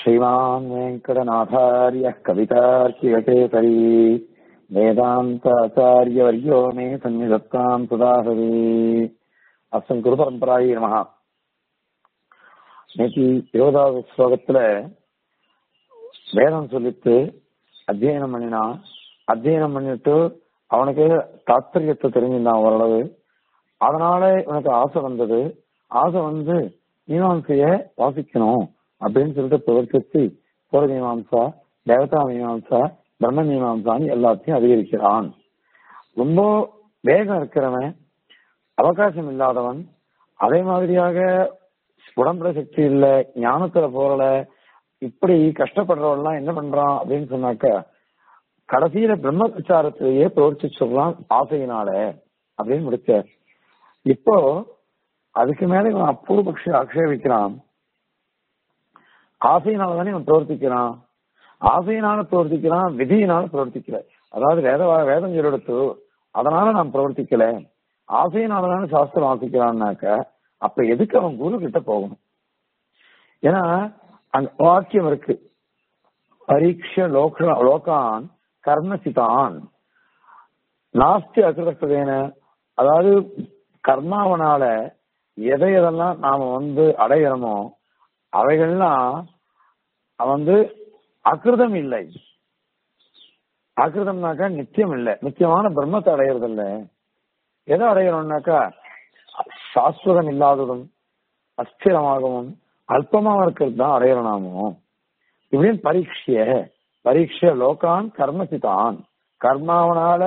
श्रीमान् वेङ्कटनाथार्यः कवितार्किककेसरी वेदान्ताचार्यवर्यो मे सन्निधत्ताम् सुदाहरी அஸ்தம் குரு பரம்பராயி நமகா இன்னைக்கு இருபதாவது ஸ்லோகத்துல வேதம் சொல்லிட்டு அத்தியனம் பண்ணினான் அத்தியனம் பண்ணிட்டு அவனுக்கு தாத்பரியத்தை தெரிஞ்சிருந்தான் ஓரளவு அதனால இவனுக்கு ஆசை வந்தது ஆசை வந்து மீமாம்சைய வாசிக்கணும் அப்படின்னு சொல்லிட்டு பிரவர்த்தித்து புற மீமாம்சா தேவதா மீமாம்சா பிரம்ம மீமாம்சான்னு எல்லாத்தையும் அதிகரிக்கிறான் ரொம்ப வேகம் இருக்கிறவன் அவகாசம் இல்லாதவன் அதே மாதிரியாக உடம்புல சக்தி இல்ல ஞானத்துல போறல இப்படி கஷ்டப்படுறவெல்லாம் என்ன பண்றான் அப்படின்னு சொன்னாக்க கடைசியில பிரம்ம விசாரத்திலேயே பிரவர்த்தி சொல்றான் ஆசையினால அப்படின்னு முடிச்சார் இப்போ அதுக்கு மேல இவன் அப்பூர்வபக்ஷி ஆக்ஷேபிக்கிறான் ஆசையினால தானே இவன் பிரவர்த்திக்கிறான் ஆசையினால பிரவர்த்திக்கிறான் விதியினால பிரவர்த்திக்கல அதாவது வேத வேதம் சொல்லெடுத்து அதனால நான் பிரவர்த்திக்கல ஆசையினால தானே சாஸ்திரம் வாசிக்கிறான்னாக்க அப்ப எதுக்கு அவன் குரு கிட்ட போகணும் ஏன்னா அந்த வாக்கியம் இருக்கு பரீட்ச லோக லோகான் கர்ணசிதான் நாஸ்தி அகிருதேன அதாவது கர்மாவனால எதை எதெல்லாம் நாம வந்து அடையிறோமோ அவைகள்லாம் வந்து அகிருதம் இல்லை அகிருதம்னாக்கா நித்தியம் இல்லை நித்தியமான பிரம்மத்தை அடையிறது இல்லை எதை அடையணும்னாக்கா சாஸ்வதம் இல்லாததும் அஸ்திரமாகவும் அல்பமாக இருக்கிறது தான் அடையணும் நாமோ இப்படின்னு பரீட்சைய பரீட்சை லோகான் கர்மசிதான் கர்மாவனால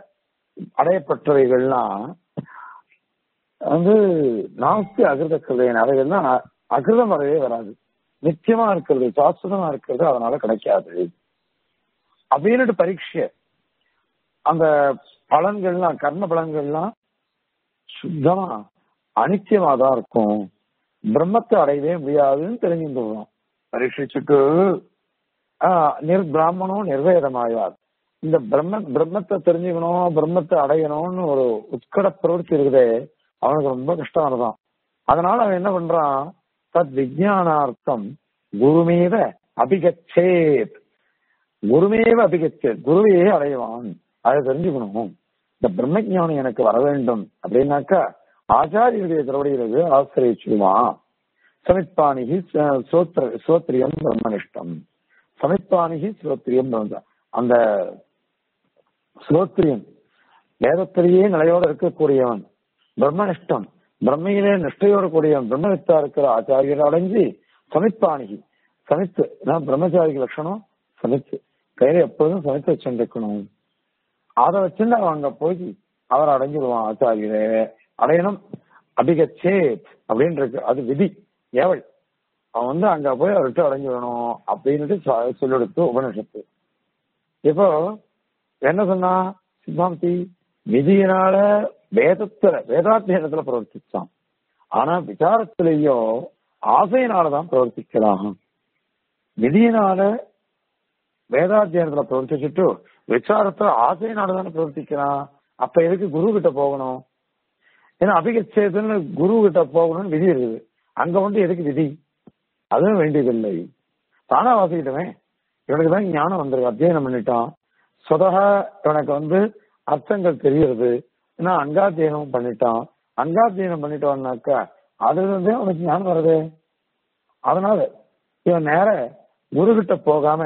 அடையப்பட்டவைகள்லாம் வந்து நாஸ்தி அகிருத கதையின் அவைகள்லாம் அகிருதம் வரவே வராது நிச்சயமா இருக்கிறது சாஸ்வதமா இருக்கிறது அதனால கிடைக்காது அப்படின்னுட்டு பரீட்சை அந்த பலன்கள்லாம் கர்ம பலன்கள்லாம் சுத்தமா அனித்தியமா தான் இருக்கும் பிரம்மத்தை அடையவே முடியாதுன்னு தெரிஞ்சுட்டு பரீட்சிச்சுட்டு நிர் பிராமணம் நிர்வேதமாயார் இந்த பிரம்ம பிரம்மத்தை தெரிஞ்சுக்கணும் பிரம்மத்தை அடையணும்னு ஒரு உட்கட பிரவருத்தி இருக்குதே அவனுக்கு ரொம்ப கஷ்டம் அதனால அவன் என்ன பண்றான் தத் விஜயானார்த்தம் குருமேவ அபிகச்சேத் குருமேவ அபிகச்சேத் குருவையே அடைவான் அதை தெரிஞ்சுக்கணும் இந்த பிரம்ம ஞானம் எனக்கு வர வேண்டும் அப்படின்னாக்கா ஆச்சாரியருடைய திருவடிகளுக்கு ஆசிரியிச்சுடுவான் சமித்பாணிகி சோத்திர சோத்திரியம் பிரம்மனிஷ்டம் சமித்பாணிகி ஸ்ரோத்திரியம் அந்த ஸ்ரோத்திரியம் வேதத்திலேயே நிலையோடு இருக்கக்கூடியவன் பிரம்மனிஷ்டம் பிரம்மையிலே நிஷ்டையோடு கூடியவன் பிரம்மனிஷ்டா இருக்கிற ஆச்சாரியர் அடைஞ்சு சமித்பாணிகி சமித்து நான் பிரம்மச்சாரிக்கு லட்சணம் சமித்து கையில எப்பொழுதும் சமித்து வச்சுருக்கணும் அதை வச்சுட்டு அவன் அங்க போய் அவர் அடைஞ்சிடுவான் ஆச்சாரியரே அடையணும் அபிகச்சேத் அப்படின்னு இருக்கு அது விதி ஏவல் அவன் வந்து அங்க போய் அவர்கிட்ட அடைஞ்சிடணும் அப்படின்ட்டு சொல்லெடுத்து உபனிஷத்து இப்போ என்ன சொன்னா சித்தாந்தி விதியினால வேதத்துல வேதாத்தியனத்துல பிரவர்த்திச்சான் ஆனா விசாரத்திலேயோ ஆசையினாலதான் பிரவர்த்திக்கலாம் விதியினால வேதாத்தியனத்துல பிரவர்த்திச்சுட்டு விசாரத்துல ஆசையினாலதானே பிரவர்த்திக்கிறான் அப்ப எதுக்கு குரு கிட்ட போகணும் ஏன்னா அபிகச்சேதுன்னு குரு கிட்ட போகணும்னு விதி இருக்குது அங்க வந்து எதுக்கு விதி அதுவும் வேண்டியதில்லை தானா வாசிக்கிட்டவன் இவனுக்கு தான் ஞானம் வந்திருக்கு அத்தியனம் பண்ணிட்டான் சொதக இவனுக்கு வந்து அர்த்தங்கள் தெரியறது ஏன்னா அங்காத்தியனம் பண்ணிட்டான் அங்காத்தியனம் பண்ணிட்டோம்னாக்கா அதுல இருந்தே அவனுக்கு ஞானம் வருது அதனால இவன் நேர குரு கிட்ட போகாம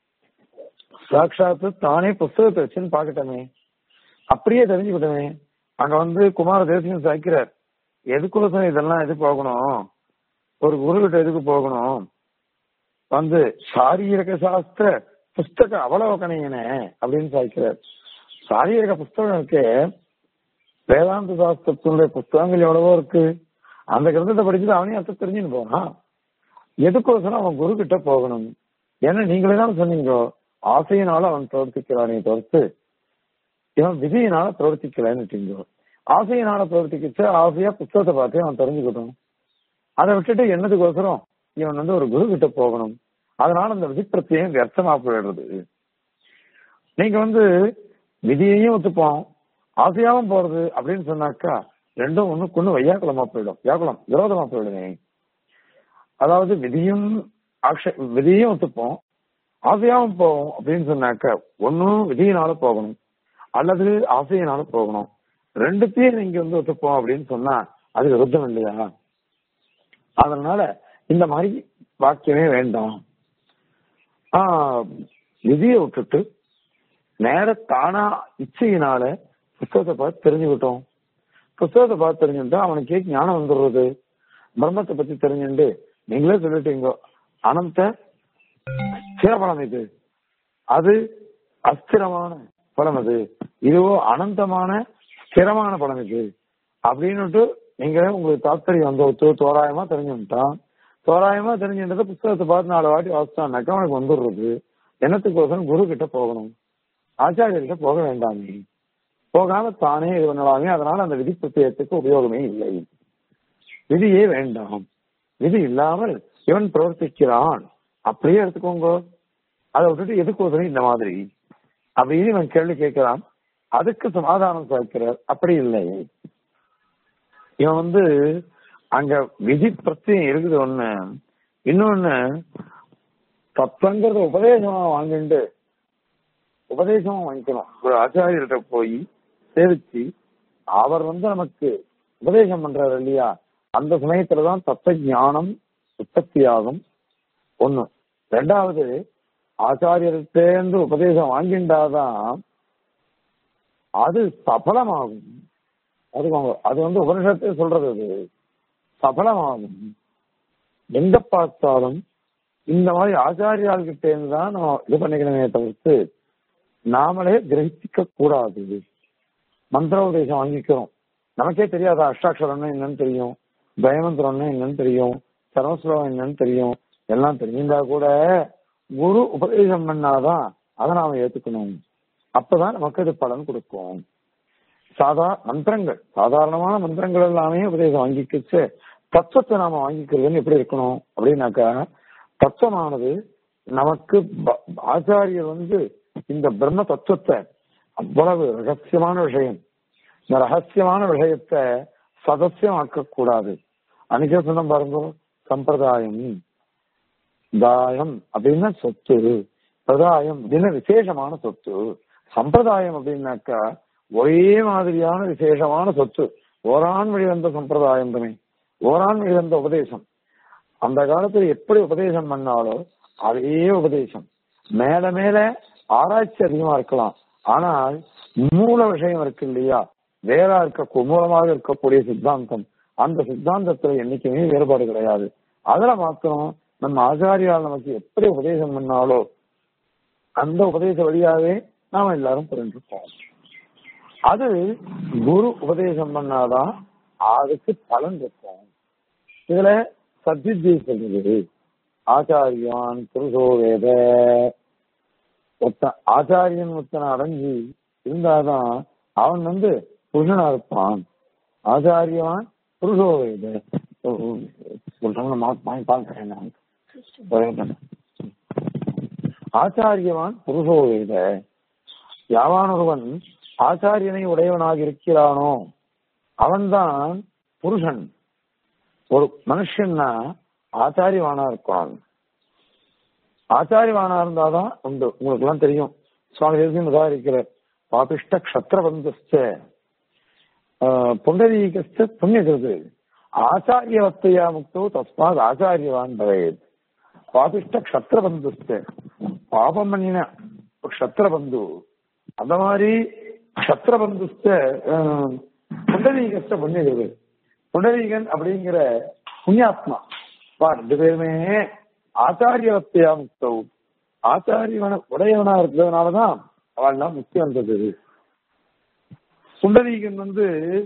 சாட்சாத்து தானே புஸ்தகத்தை வச்சுன்னு பாக்கட்டமே அப்படியே தெரிஞ்சுக்கிட்டமே அங்க வந்து குமார தேசியம் சாய்க்கிறார் எதுக்குள்ள இதெல்லாம் எது போகணும் ஒரு குரு கிட்ட எதுக்கு போகணும் வந்து சாரீரக சாஸ்திர புஸ்தக அவலோகனையனே அப்படின்னு சாய்க்கிறார் சாரீரக புஸ்தகம் இருக்கு வேதாந்த சாஸ்திரத்தினுடைய புஸ்தகங்கள் எவ்வளவோ இருக்கு அந்த கிரந்தத்தை படிச்சுட்டு அவனையும் அர்த்தம் தெரிஞ்சுன்னு போனான் எதுக்கோசரம் அவன் குரு கிட்ட போகணும் ஏன்னா நீங்களே தான் சொன்னீங்க ஆசையினால அவன் பிரவர்த்திக்கிறானே தவிர்த்து இவன் விதியினால பிரவர்த்திக்கலன்னு ஆசையினால பிரவர்த்திக்கிச்சு ஆசையா புத்தகத்தை பார்த்து அவன் தெரிஞ்சுக்கட்டும் அதை விட்டுட்டு என்னதுக்கோசரம் இவன் வந்து ஒரு குரு கிட்ட போகணும் அதனால அந்த விதிப்பிரத்தியம் வியர்த்தமா போயிடுறது நீங்க வந்து விதியையும் ஒத்துப்போம் ஆசையாவும் போறது அப்படின்னு சொன்னாக்கா ரெண்டும் ஒண்ணுக்கு ஒண்ணு வையாக்குளமா போயிடும் வியாக்குளம் விரோதமா போயிடுங்க அதாவது விதியும் ஆக்ஷ விதியும் ஒத்துப்போம் ஆசையாவும் போவோம் அப்படின்னு சொன்னாக்க ஒன்னும் விதியினால போகணும் அல்லது ஆசையினால போகணும் ரெண்டுத்தையும் நீங்க வந்து ஒத்துப்போம் அப்படின்னு சொன்னா அது விருத்தம் இல்லையா அதனால இந்த மாதிரி வாக்கியமே வேண்டாம் ஆஹ் விதியை விட்டுட்டு நேர தானா இச்சையினால புத்தகத்தை பார்த்து தெரிஞ்சுக்கிட்டோம் புத்தகத்தை பார்த்து தெரிஞ்சுட்டா அவனுக்கே ஞானம் வந்துடுறது பிரம்மத்தை பத்தி தெரிஞ்சுட்டு நீங்களே சொல்லிட்டீங்க அனந்த ஸ்திர பலம் இது அது அஸ்திரமான பலம் அது இதுவோ அனந்தமான ஸ்திரமான பலம் இது அப்படின்னுட்டு நீங்க உங்களுக்கு தாத்பரியம் வந்த ஒத்து தோராயமா தெரிஞ்சுட்டான் தோராயமா தெரிஞ்சுட்டதை புத்தகத்தை பார்த்து நாலு வாட்டி வாசிச்சான்னாக்கா அவனுக்கு வந்துடுறது என்னத்துக்கோசரம் குரு கிட்ட போகணும் ஆச்சாரியர்கிட்ட போக வேண்டாமே போகாம தானே இது பண்ணலாமே அதனால அந்த விதி பிரத்யேகத்துக்கு உபயோகமே இல்லை விதியே வேண்டாம் விதி இல்லாமல் இவன் பிரவர்த்திக்கிறான் அப்படியே எடுத்துக்கோங்க அதை விட்டுட்டு எதுக்கோசரம் இந்த மாதிரி அப்படின்னு இவன் கேள்வி கேட்கிறான் அதுக்கு சமாதானம் சாய்க்கிறார் அப்படி இல்லை இவன் வந்து அங்க விதி பிரச்சனை இருக்குது ஒண்ணு இன்னொன்னு தத்துவங்கிறத உபதேசமா வாங்கிட்டு உபதேசமா வாங்கிக்கணும் ஒரு ஆச்சாரியர்கிட்ட போய் சேவிச்சு அவர் வந்து நமக்கு உபதேசம் பண்றாரு இல்லையா அந்த சமயத்துலதான் தத்துவ ஞானம் உற்பத்தியாகும் ஒண்ணு ரெண்டாவது ஆச்சாரியர்கிட்டேருந்து உபதேசம் வாங்கிண்டாதான் அது சபலமாகும் அதுக்கு அது வந்து உபனிஷத்தை சொல்றது அது சபலமாகும் எங்க பார்த்தாலும் இந்த மாதிரி ஆச்சாரியாள்கிட்ட இருந்து தான் நம்ம இது பண்ணிக்கணுமே தவிர்த்து நாமளே கிரகிக்க கூடாது மந்திர உபதேசம் வாங்கிக்கிறோம் நமக்கே தெரியாதா அஷ்டாட்சரம்னா என்னன்னு தெரியும் பயமந்திரம்னா என்னன்னு தெரியும் சரவஸ்லோகம் என்னன்னு தெரியும் எல்லாம் தெரிஞ்சிருந்தா கூட குரு உபதேசம் பண்ணாதான் அதை நாம ஏத்துக்கணும் அப்பதான் நமக்கு அது பலன் கொடுக்கும் சாதா மந்திரங்கள் சாதாரணமான மந்திரங்கள் எல்லாமே உபதேசம் வாங்கிக்கிச்சு தத்துவத்தை நாம வாங்கிக்கிறதுன்னு எப்படி இருக்கணும் அப்படின்னாக்கா தத்துவமானது நமக்கு ப- ஆச்சாரியர் வந்து இந்த பிரம்ம தத்துவத்தை அவ்வளவு ரகசியமான விஷயம் இந்த ரகசியமான விஷயத்தை சதசியமாக்க கூடாது அன்னைக்கே சொன்ன பாருங்க சம்பிரதாயம் தாயம் அப்படின்னா சொத்து பிரதாயம் தின விசேஷமான சொத்து சம்பிரதாயம் அப்படின்னாக்கா ஒரே மாதிரியான விசேஷமான சொத்து ஓரான் வழி வந்த சம்பிரதாயம் தானே ஓரான் வழி வந்த உபதேசம் அந்த காலத்துல எப்படி உபதேசம் பண்ணாலோ அதே உபதேசம் மேல மேல ஆராய்ச்சி அதிகமா இருக்கலாம் ஆனால் மூல விஷயம் இருக்கு இல்லையா வேற இருக்க மூலமாக இருக்கக்கூடிய சித்தாந்தம் அந்த சித்தாந்தத்துல என்னைக்குமே வேறுபாடு கிடையாது அதுல மாத்திரம் நம்ம ஆச்சாரியால் நமக்கு எப்படி உபதேசம் பண்ணாலோ அந்த உபதேச வழியாவே நாம எல்லாரும் புரிஞ்சுப்போம் அது குரு உபதேசம் பண்ணாதான் அதுக்கு பலன் இருக்கும் இதுல சத்வித்யை சொல்றது ஆச்சாரியான் புருஷோ வேத ஒத்த ஆச்சாரியன் ஒத்தனை அடைஞ்சு இருந்தாதான் அவன் வந்து புருஷனா இருப்பான் ஆச்சாரியவான் புருஷோ வேத சொல்றாங்க வாங்கி பார்க்கிறேன் நான். ஒரே நிமிஷம். ஆச்சாரியவான் புருஷோ வேத யாவான் ஒருவன் ஆச்சாரியனை உடையவனாக இருக்கிறானோ அவன்தான் புருஷன் ஒரு மனுஷன்னா ஆச்சாரியவானா இருப்பான் ஆச்சாரியவானா இருந்தாதான் உண்டு உங்களுக்கு எல்லாம் தெரியும் சுவாமி தேசியம் உதாரிக்கிற பாபிஷ்ட கஷத்திரபந்தஸ்த புண்டரீகஸ்த புண்ணியகிருது ஆச்சாரியவத்தையா முக்தோ தஸ்மாத் ஆச்சாரியவான் பவேத் பாபிஷ்ட கஷத்திரபந்துஸ்த பாபம் பண்ணின ஒரு கஷத்திரபந்து அந்த மாதிரி கஷத்திரபந்துஸ்த புண்டரீகஸ்த புண்ணியகிருது புண்டரீகன் அப்படிங்கிற புண்ணியாத்மா பா ரெண்டு பேருமே ஆச்சாரியவத்தையா முக்தோ ஆச்சாரியவன உடையவனா இருக்கிறதுனாலதான் அவள்லாம் முக்தி வந்தது புண்டரீகன் வந்து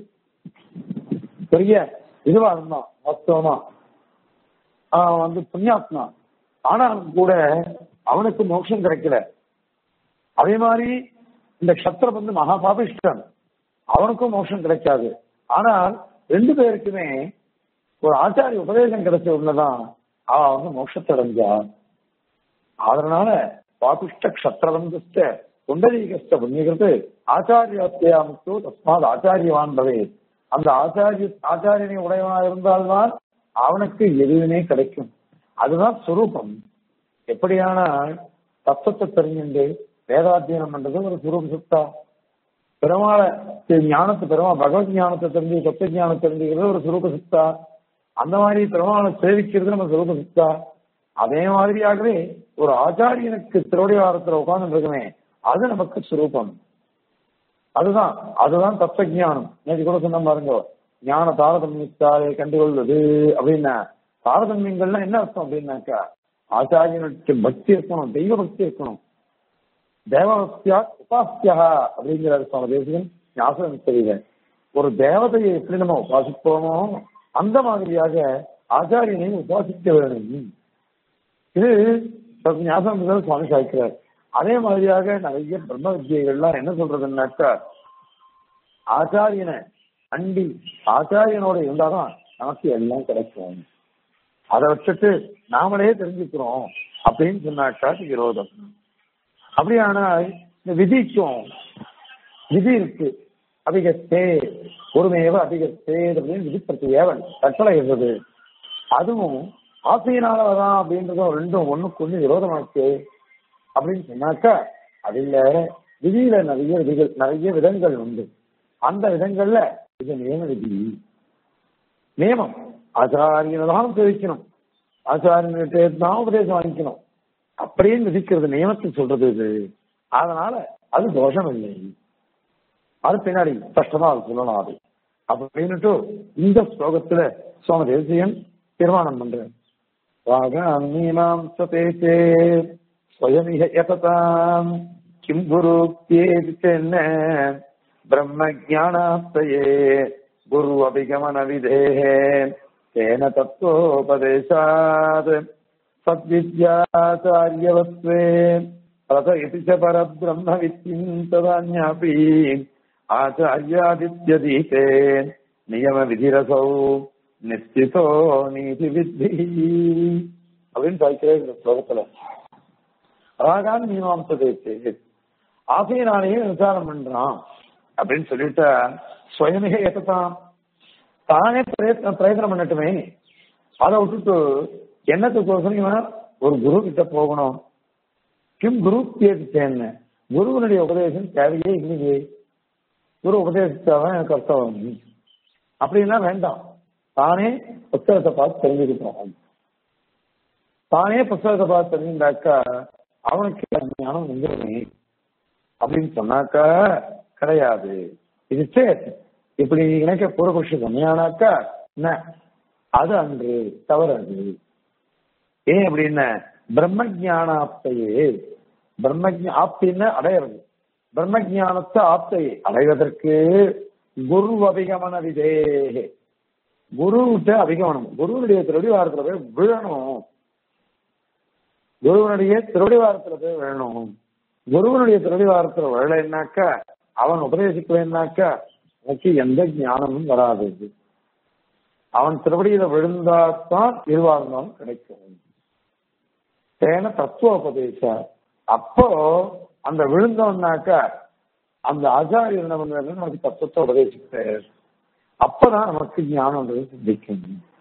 பெரிய இதுவா இருந்தான் மொத்தமா அவன் வந்து புண்ணியாத்மா ஆனாலும் கூட அவனுக்கு மோட்சம் கிடைக்கல அதே மாதிரி இந்த கஷத்திரம் வந்து மகா பாபிஷ்டன் அவனுக்கும் மோட்சம் கிடைக்காது ஆனால் ரெண்டு பேருக்குமே ஒரு ஆச்சாரிய உபதேசம் கிடைச்ச உடனேதான் அவன் வந்து மோட்சத்தை அடைஞ்சான் அதனால பாபிஷ்ட கஷத்திரவந்தஸ்த புண்டரீகஸ்த புண்ணியகிறது ஆச்சாரியாத்தியா முக்தோ தஸ்மாத் ஆச்சாரியவான் பவே அந்த ஆச்சாரிய ஆச்சாரியனை உடையவனா இருந்தால்தான் அவனுக்கு எதுவுமே கிடைக்கும் அதுதான் சுரூபம் எப்படியான தத்துவத்தை தெரிஞ்சுண்டு வேதாத்தியனம் பண்றது ஒரு சுரூப சுத்தா பெருமாளை ஞானத்தை பெருமாள் பகவத் ஞானத்தை தெரிஞ்சு தத்துவ ஞானத்தை தெரிஞ்சுக்கிறது ஒரு சுரூப சுத்தா அந்த மாதிரி பெருமாளை சேவிக்கிறது நம்ம சுரூப சுத்தா அதே மாதிரியாகவே ஒரு ஆச்சாரியனுக்கு திருவடிவாரத்துல உட்கார்ந்து இருக்குமே அது நமக்கு சுரூபம் அதுதான் அதுதான் தத்துவ ஞானம் நேற்று கூட சொன்ன பாருங்க ஞான தாரதமியத்தாலே கண்டுகொள்வது அப்படின்னா தாரதமியங்கள்லாம் என்ன அர்த்தம் அப்படின்னாக்கா ஆச்சாரியனுக்கு பக்தி இருக்கணும் தெய்வ பக்தி இருக்கணும் தேவபக்தியா உபாசியா அப்படிங்கிற சுவாமி தேசிகன் ஞாபகம் தெரியல ஒரு தேவதையை எப்படி நம்ம உபாசிப்போமோ அந்த மாதிரியாக ஆச்சாரியனை உபாசிக்க வேண்டும் இது ஞாபகம் சுவாமி சாய்க்கிறார் அதே மாதிரியாக நிறைய பிரம்ம வித்தியைகள்லாம் என்ன சொல்றதுன்னாக்கா ஆச்சாரியனை அண்டி ஆச்சாரியனோட இருந்தாதான் நமக்கு எல்லாம் கிடைக்கும் அதை வச்சுட்டு நாமளே தெரிஞ்சுக்கிறோம் அப்படின்னு சொன்னாக்கா விரோதம் அப்படியானால் இந்த விதிக்கும் விதி இருக்கு அதிகத்தே ஒருமையவ அதிகத்தே அப்படின்னு விதிப்படுத்து ஏவல் கட்டளை இருந்தது அதுவும் ஆசையினாலதான் அப்படின்றதும் ரெண்டும் ஒண்ணுக்கு ஒண்ணு விரோதமாச்சு அப்படின்னு சொன்னாக்கா அது இல்ல விதியில நிறைய விதிகள் நிறைய விதங்கள் உண்டு அந்த விதங்கள்ல இது நியம விதி நியமம் ஆச்சாரியனை தான் தெரிவிக்கணும் ஆச்சாரியன்கிட்ட தான் உபதேசம் வாங்கிக்கணும் அப்படியே விதிக்கிறது நியமத்தை சொல்றது இது அதனால அது தோஷம் இல்லை அது பின்னாடி கஷ்டமா அது சொல்லலாம் அது அப்படின்னுட்டு இந்த ஸ்லோகத்துல சுவாமி தேசியன் தீர்மானம் பண்றேன் ராகாமீமாம்சதேசே ஸ்வயமிக யததாம் கிம் குரு என்ன பிரம்ம ஜானாப்தயே குரு அபிகமன விதேஹே தேன தத்துவோபதேசாத் सद्विद्याचार्यवत्वे रथ इति च परब्रह्मवित्तिम् तदान्यापि आचार्यादित्यदीते नियमविधिरसौ நிச்சிதோ நீதி வித்தி அப்படின்னு சொல்லிக்கிறேன் இந்த ஸ்லோகத்துல ராகான் மீமாம்ச தேச்சு ஆசையினாலேயே விசாரம் பண்றான் அப்படின்னு சொல்லிட்டு சுயமிக எத்தான் தானே பிரயத்னம் பிரயத்தனம் பண்ணட்டுமே அதை விட்டுட்டு என்னத்துக்கோசரம் இவன் ஒரு குரு கிட்ட போகணும் கிம் குரு கேட்டுச்சேன்னு குருவனுடைய உபதேசம் தேவையே இல்லையே குரு உபதேசிச்சாதான் எனக்கு அர்த்தம் அப்படின்னா வேண்டாம் தானே புத்தகத்தை பார்த்து தெரிஞ்சுக்கிட்டோம் தானே புத்தகத்தை பார்த்து தெரிஞ்சுட்டாக்கா அவனுக்கு ஞானம் வந்துருமே அப்படின்னு சொன்னாக்கா கிடையாது இது சரி இப்படி நினைக்க பூர்வபக்ஷ சொன்னானாக்கா என்ன அது அன்று தவறு அது ஏன் அப்படின்னா பிரம்ம ஜானாப்தையே பிரம்ம ஆப்தின்னு அடையிறது பிரம்ம ஜானத்தை ஆப்தையை அடைவதற்கு குரு அபிகமன விதேகே குருவிட்ட அபிகமனம் குருவனுடைய திருடிவாரத்துல போய் விழணும் குருவனுடைய திருடிவாரத்துல போய் விழணும் குருவனுடைய திருடிவாரத்துல விழலைன்னாக்கா அவன் உபதேசிக்கலைன்னாக்கா எனக்கு எந்த ஞானமும் வராது அவன் திருவடியில விழுந்தாத்தான் எதுவாக இருந்தாலும் கிடைக்கும் தேன தத்துவோபதேச அப்போ அந்த விழுந்தோம்னாக்கா அந்த ஆச்சாரியர் என்ன பண்ணுவாரு நமக்கு தத்துவத்தை உபதேசிப்பார் அப்பதான் நமக்கு ஞானம்ன்றது சித்திக்கும்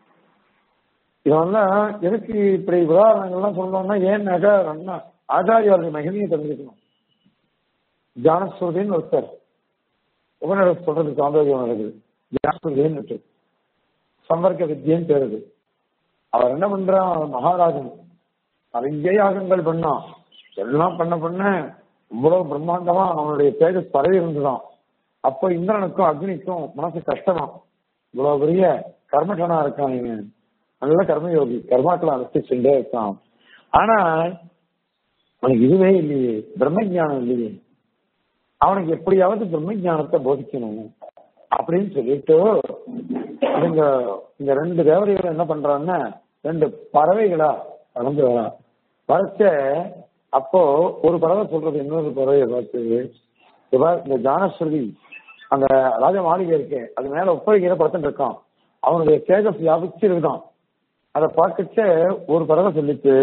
இதெல்லாம் எதுக்கு இப்படி உதாரணங்கள்லாம் சொல்லணும்னா ஏன்னாக்கா நல்லா ஆச்சாரியோடைய மகிமையை தெரிஞ்சுக்கணும் ஜானஸ்ருதின்னு ஒருத்தர் உபநட சொல்றது சாந்தோகியம் நடக்குது ஜானஸ்ருதின்னு சம்பர்க்க வித்தியன்னு பேருது அவர் என்ன பண்றான் மகாராஜன் நிறைய யாகங்கள் பண்ணான் எல்லாம் பண்ண பண்ண இவ்வளவு பிரம்மாண்டமா அவனுடைய தேஜஸ் பரவி இருந்துதான் அப்போ இந்திரனுக்கும் அக்னிக்கும் மனசு கஷ்டமா இவ்வளவு பெரிய கர்மட்டனா இருக்கான் இவன் நல்ல கர்மயோகி கர்மாக்களை அனுஷ்டிச்சுட்டே இருக்கான் ஆனா அவனுக்கு இதுவே இல்லையே பிரம்ம ஜானம் இல்லையே அவனுக்கு எப்படியாவது பிரம்ம ஜானத்தை போதிக்கணும் அப்படின்னு சொல்லிட்டு இவங்க இந்த ரெண்டு தேவதைகள் என்ன பண்றாங்கன்னா ரெண்டு பறவைகளா கலந்து வரா வரைச்ச அப்போ ஒரு பறவை சொல்றது இன்னொரு பறவையை பார்த்து இந்த ஜானஸ்ருதி அந்த ராஜ மாளிகை இருக்கு அது மேல உப்பரிக்கிற படுத்துட்டு இருக்கான் அவனுடைய தேஜஸ் வியாபிச்சு இருக்கான் அதை பார்க்கச்ச ஒரு பறவை சொல்லிச்சு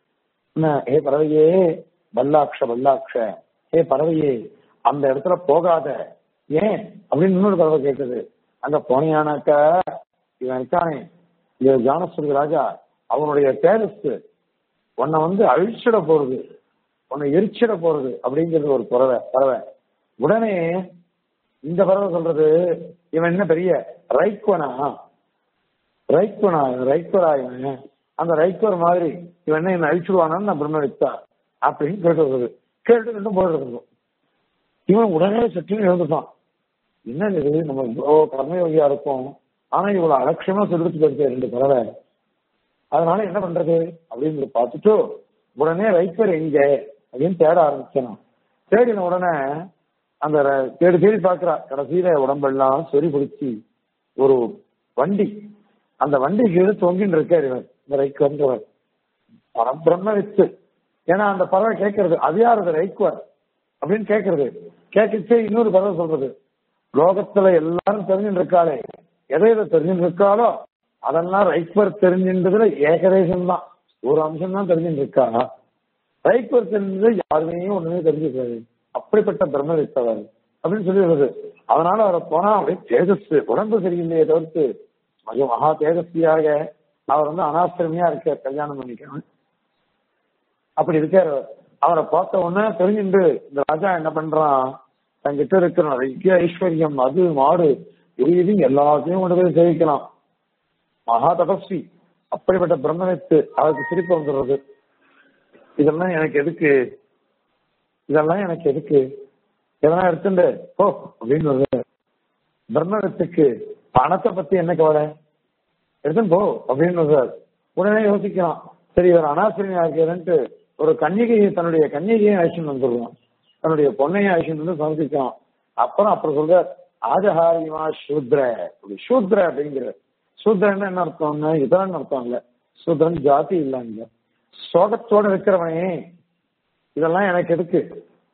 ஏ பறவையே பல்லாக்ஷ பல்லாக்ஷ ஏ பறவையே அந்த இடத்துல போகாத ஏன் அப்படின்னு இன்னொரு பறவை கேட்குது அங்க போனியானாக்கா இவன் இருக்கானே இந்த ஜானஸ்வரி ராஜா அவனுடைய தேஜஸ் உன்னை வந்து அழிச்சிட போறது உன்னை எரிச்சிட போறது அப்படிங்கிறது ஒரு பறவை பறவை உடனே இந்த பறவை சொல்றது இவன் என்ன பெரிய ரைக்வனா ரைக்வனா ரைக்வரா இவன் அந்த ரைக்வர் மாதிரி இவன் என்ன என்ன அழிச்சுடுவானான்னு நான் பிரம்மவித்தா அப்படின்னு கேட்டு வருது கேட்டு ரெண்டும் போயிட்டு இவன் உடனே சட்டின்னு எழுந்துட்டான் என்ன இது நம்ம இவ்வளோ கர்மயோகியா இருக்கும் ஆனா இவ்வளவு அலட்சியமா சொல்லிட்டு போயிருக்கு ரெண்டு பறவை அதனால என்ன பண்றது அப்படின்னு பார்த்துட்டு உடனே ரைப்பர் எங்க அப்படின்னு தேட ஆரம்பிச்சான் தேடின உடனே அந்த ர- தேடி தேடி பாக்குறா கடைசியில உடம்பெல்லாம் சொறி பிடிச்சி ஒரு வண்டி அந்த வண்டி கீழே தொங்கின்னு இருக்காரு இவர் இந்த ரைக்குவன்றவர் பரம் பிரம்ம வித்து ஏன்னா அந்த பறவை கேட்கறது அது யார் அது ரைக்குவர் அப்படின்னு கேட்கறது கேட்கச்சே இன்னொரு பறவை சொல்றது லோகத்துல எல்லாரும் தெரிஞ்சுட்டு இருக்காளே எதை எதை தெரிஞ்சுட்டு இருக்காளோ அதெல்லாம் ரைக்வர் தெரிஞ்சின்றதுல ஏகதேசம் தான் ஒரு அம்சம் தான் தெரிஞ்சுட்டு இருக்கா ரைக்வர் தெரிஞ்சது யாருமே ஒண்ணுமே தெரிஞ்சுக்காது அப்படிப்பட்ட பிரம்ம வித்தவர் அப்படின்னு சொல்லி வருது அதனால அவரை போனா அப்படியே தேஜஸ் உடம்பு சரியில்லையே தவிர்த்து மிக மகா தேஜஸ்வியாக அவர் வந்து அனாசிரமியா இருக்கார் கல்யாணம் பண்ணிக்கணும் அப்படி இருக்காரு அவரை பார்த்த உடனே தெரிஞ்சுட்டு இந்த ராஜா என்ன பண்றான் தங்கிட்ட இருக்கிற நிறைய ஐஸ்வர்யம் அது மாடு இது இது எல்லாத்தையும் கொண்டு போய் சேவிக்கலாம் மகா தபஸ்வி அப்படிப்பட்ட பிரம்மவித்து அவருக்கு சிரிப்பு வந்துடுறது இதெல்லாம் எனக்கு எதுக்கு இதெல்லாம் எனக்கு எதுக்கு இதெல்லாம் எடுத்துட்டு போ அப்படின்னு வருது பிரம்மவித்துக்கு பணத்தை பத்தி என்ன கவலை எடுத்துன்னு போ அப்படின்னு வருவார் உடனே யோசிக்கலாம் சரி இவர் அனாசிரியனா இருக்கிறேன்ட்டு ஒரு கன்னிகையை தன்னுடைய கன்னிகையை அழிச்சுட்டு வந்துடுவான் தன்னுடைய பொண்ணையும் அழிச்சுட்டு வந்து சமர்ப்பிக்கலாம் அப்புறம் அப்புறம் சொல்ற ஆஜஹாரிமா சூத்ர அப்படி சூத்ர அப்படிங்கிற சூத்ரன்னு என்ன அர்த்தம்னு இதான் அர்த்தம் இல்ல சூத்ரன் ஜாதி இல்லைங்க சோகத்தோட இருக்கிறவனே இதெல்லாம் எனக்கு எதுக்கு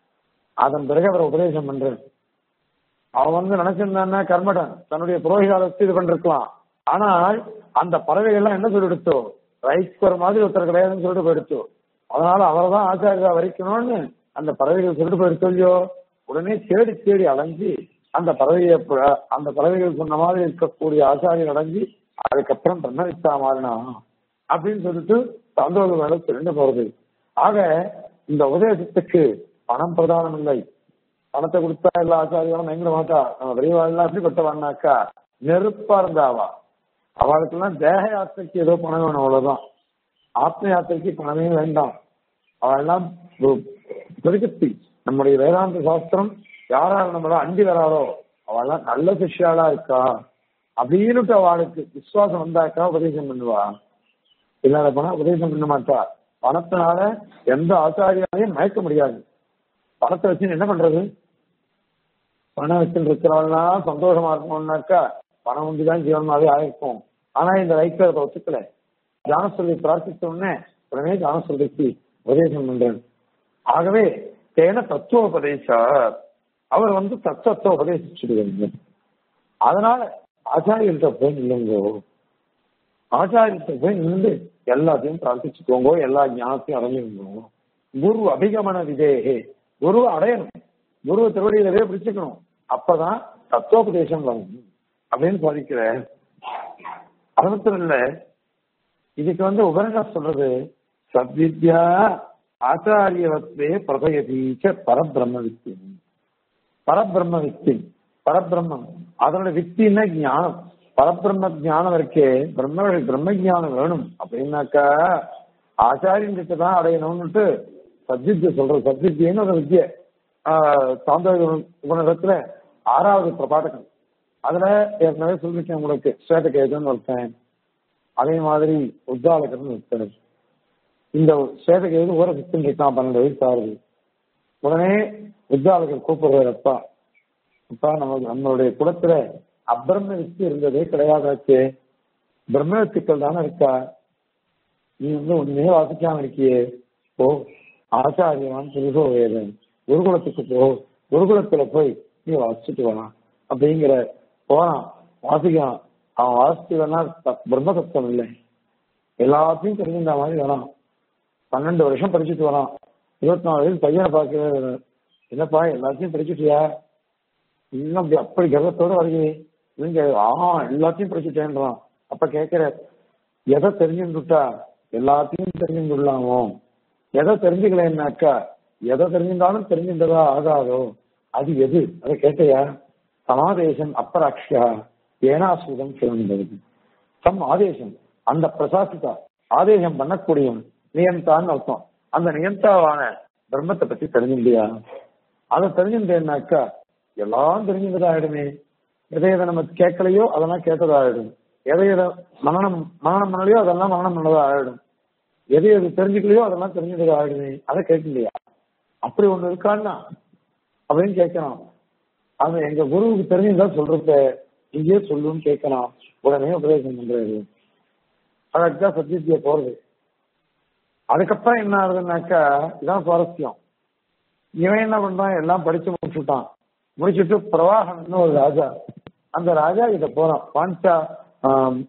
அதன் பிறகு அவரை உபதேசம் பண்றேன் அவன் வந்து நினைச்சிருந்தான்னா கர்மடன் தன்னுடைய புரோகிகாலத்தை இது பண்ணிருக்கலாம் ஆனால் அந்த பறவைகள்லாம் என்ன சொல்லிடுத்தோ ரைஸ்கர் மாதிரி ஒருத்தர் கிடையாதுன்னு சொல்லிட்டு போயிடுச்சோ அதனால அவரை தான் ஆச்சாரியா வரைக்கணும்னு அந்த பறவைகள் சொல்லிட்டு போயிடுச்சோ இல்லையோ உடனே தேடி தேடி அலைஞ்சு அந்த பறவையை ப- அந்த பறவைகள் சொன்ன மாதிரி இருக்கக்கூடிய ஆச்சாரியர் அடைஞ்சு அதுக்கப்புறம் பிரம்மவித்தா மாறினா அப்படின்னு சொல்லிட்டு சந்தோஷம் வேலை சொல்லிட்டு போறது ஆக இந்த உபதேசத்துக்கு பணம் பிரதானம் இல்லை பணத்தை கொடுத்தா எல்லா ஆச்சாரியாலும் பயங்கர மாட்டா நம்ம பெரியவாள்லாம் எப்படிப்பட்டவான்னாக்கா நெருப்பா இருந்தாவா அவளுக்கெல்லாம் தேக யாத்திரைக்கு ஏதோ பணம் வேணும் அவ்வளவுதான் ஆத்ம யாத்திரைக்கு பணமே வேண்டாம் அவெல்லாம் ஒரு பிரகத்தி நம்முடைய வேதாந்த சாஸ்திரம் யாரால நம்மள அண்டி வராளோ அவெல்லாம் நல்ல சிஷ்யாளா இருக்கா அப்படின்னுட்டு அவளுக்கு விசுவாசம் வந்தாக்கா உபதேசம் பண்ணுவா இல்லாத போனா உபதேசம் பண்ண மாட்டா பணத்தினால எந்த ஆச்சாரியாலையும் மயக்க முடியாது பணத்தை வச்சு என்ன பண்றது பணம் வச்சுட்டு இருக்கிறவங்களாம் சந்தோஷமா இருக்கணும்னாக்கா பணம் உண்டுதான் ஜீவனமாவே ஆயிருக்கும் ஆனா இந்த ரைட்டர் அதை ஒத்துக்கல ஜானஸ்வதி பிரார்த்தித்த உடனே உடனே ஜானஸ்வதிக்கு உபதேசம் பண்றேன் ஆகவே தேன தத்துவோபதேசார் அவர் வந்து தத்துவத்தை உபதேசிச்சுடுவாங்க அதனால ஆச்சாரியர்கிட்ட போய் நில்லுங்கோ ஆச்சாரியத்தை போய் நின்று எல்லாத்தையும் பிரார்த்திச்சுக்கோங்க எல்லா ஞானத்தையும் அடைஞ்சிருந்தோம் குரு அபிகமன விதேகே குருவை அடையணும் குருவை திருவடியிலவே பிடிச்சுக்கணும் அப்பதான் தத்துவோபதேசம் வரும் அப்படின்னு சாதிக்கிற அது மட்டும் இல்ல இதுக்கு வந்து உபரணம் சொல்றது சத்வித்யா ஆச்சாரியவத்வே பிரபயதீச்ச பரபிரம்ம வித்தி பரபிரம்ம வித்தி பரபிரம்மம் அதனோட வித்தின்னா ஞானம் பரபிரம்ம ஞானம் இருக்கே பிரம்ம பிரம்ம ஞானம் வேணும் அப்படின்னாக்கா ஆச்சாரியன் கிட்ட தான் அடையணும்னுட்டு சத்வித்யை சொல்றது சத்வித்யன்னு ஒரு வித்தியை சாந்தோக உபநிடத்துல ஆறாவது பிரபாடகம் அதுல ஏற்கனவே சொல்லிருக்கேன் உங்களுக்கு ஸ்வேதகேதன் ஒருத்தன் அதே மாதிரி உத்தாலகன் ஒருத்தர் இந்த ஸ்வேதகேது ஊரை சுத்தம் இருக்கான் பன்னெண்டு வயசு ஆகுது உடனே உத்தாலகர் கூப்பிடுறாரு அப்பா அப்பா நம்ம நம்மளுடைய குலத்துல அப்பிரம்ம வித்து இருந்ததே கிடையாதாச்சே பிரம்ம வித்துக்கள் தானே இருக்கா நீ வந்து ஒண்ணுமே வாசிக்காம இருக்கியே ஓ ஆச்சாரியவான் புருஷோ வேதன் குருகுலத்துக்கு போ குருகுலத்துல போய் நீ வாசிச்சுட்டு வரலாம் அப்படிங்கிற போறான் வாசிக்கலாம் அவன் வாசிச்சு வேணா த- பிரம்ம தத்துவம் இல்லை எல்லாத்தையும் தெரிஞ்சிருந்த மாதிரி வரான் பன்னெண்டு வருஷம் படிச்சுட்டு வரான் இருபத்தி நாலு வயசு பையனை பார்க்கவே வரான். என்னப்பா எல்லாத்தையும் படிச்சுட்டியா இன்னும் அப்படி அப்படி கர்வத்தோட வருகிறே நீங்க ஆ எல்லாத்தையும் படிச்சுட்டேன்றான் அப்ப கேட்கிற எதை தெரிஞ்சுட்டா எல்லாத்தையும் தெரிஞ்சுக்கொள்ளாமோ எதை தெரிஞ்சுக்கலன்னாக்கா எதை தெரிஞ்சிருந்தாலும் தெரிஞ்சின்றதா ஆகாதோ அது எது அதை கேட்டையா சமாதேசம் அப்பராட்சியா ஏனாசூதம் சிறந்தது சம் ஆதேசம் அந்த பிரசாசிதா ஆதேசம் பண்ணக்கூடிய நியந்தான்னு அர்த்தம் அந்த நியந்தாவான பிரம்மத்தை பத்தி தெரிஞ்சுண்டியா அதை தெரிஞ்சுட்டேன்னாக்கா எல்லாம் தெரிஞ்சுட்டதாயிடுமே எதை எதை நம்ம கேட்கலையோ அதெல்லாம் கேட்டதாயிடும் எதை எதை மனநம் மனநம் பண்ணலையோ அதெல்லாம் மனநம் பண்ணதா ஆயிடும் எதை எது தெரிஞ்சுக்கலையோ அதெல்லாம் தெரிஞ்சது ஆயிடுமே அதை கேட்கலையா அப்படி ஒண்ணு இருக்கான்னா அப்படின்னு கேட்கணும் அது எங்க குருவுக்கு தெரிஞ்சுதான் சொல்றத இங்கேயே சொல்லுன்னு கேட்கலாம் உடனே உபதேசம் பண்றாரு அதுதான் சத்தியத்திய போறது அதுக்கப்புறம் என்ன ஆகுதுன்னாக்கா இதான் சுவாரஸ்யம் இவன் என்ன பண்றான் எல்லாம் படிச்சு முடிச்சுட்டான் முடிச்சுட்டு பிரவாகம்னு ஒரு ராஜா அந்த ராஜா கிட்ட போறான் பாஞ்சா ஆம்,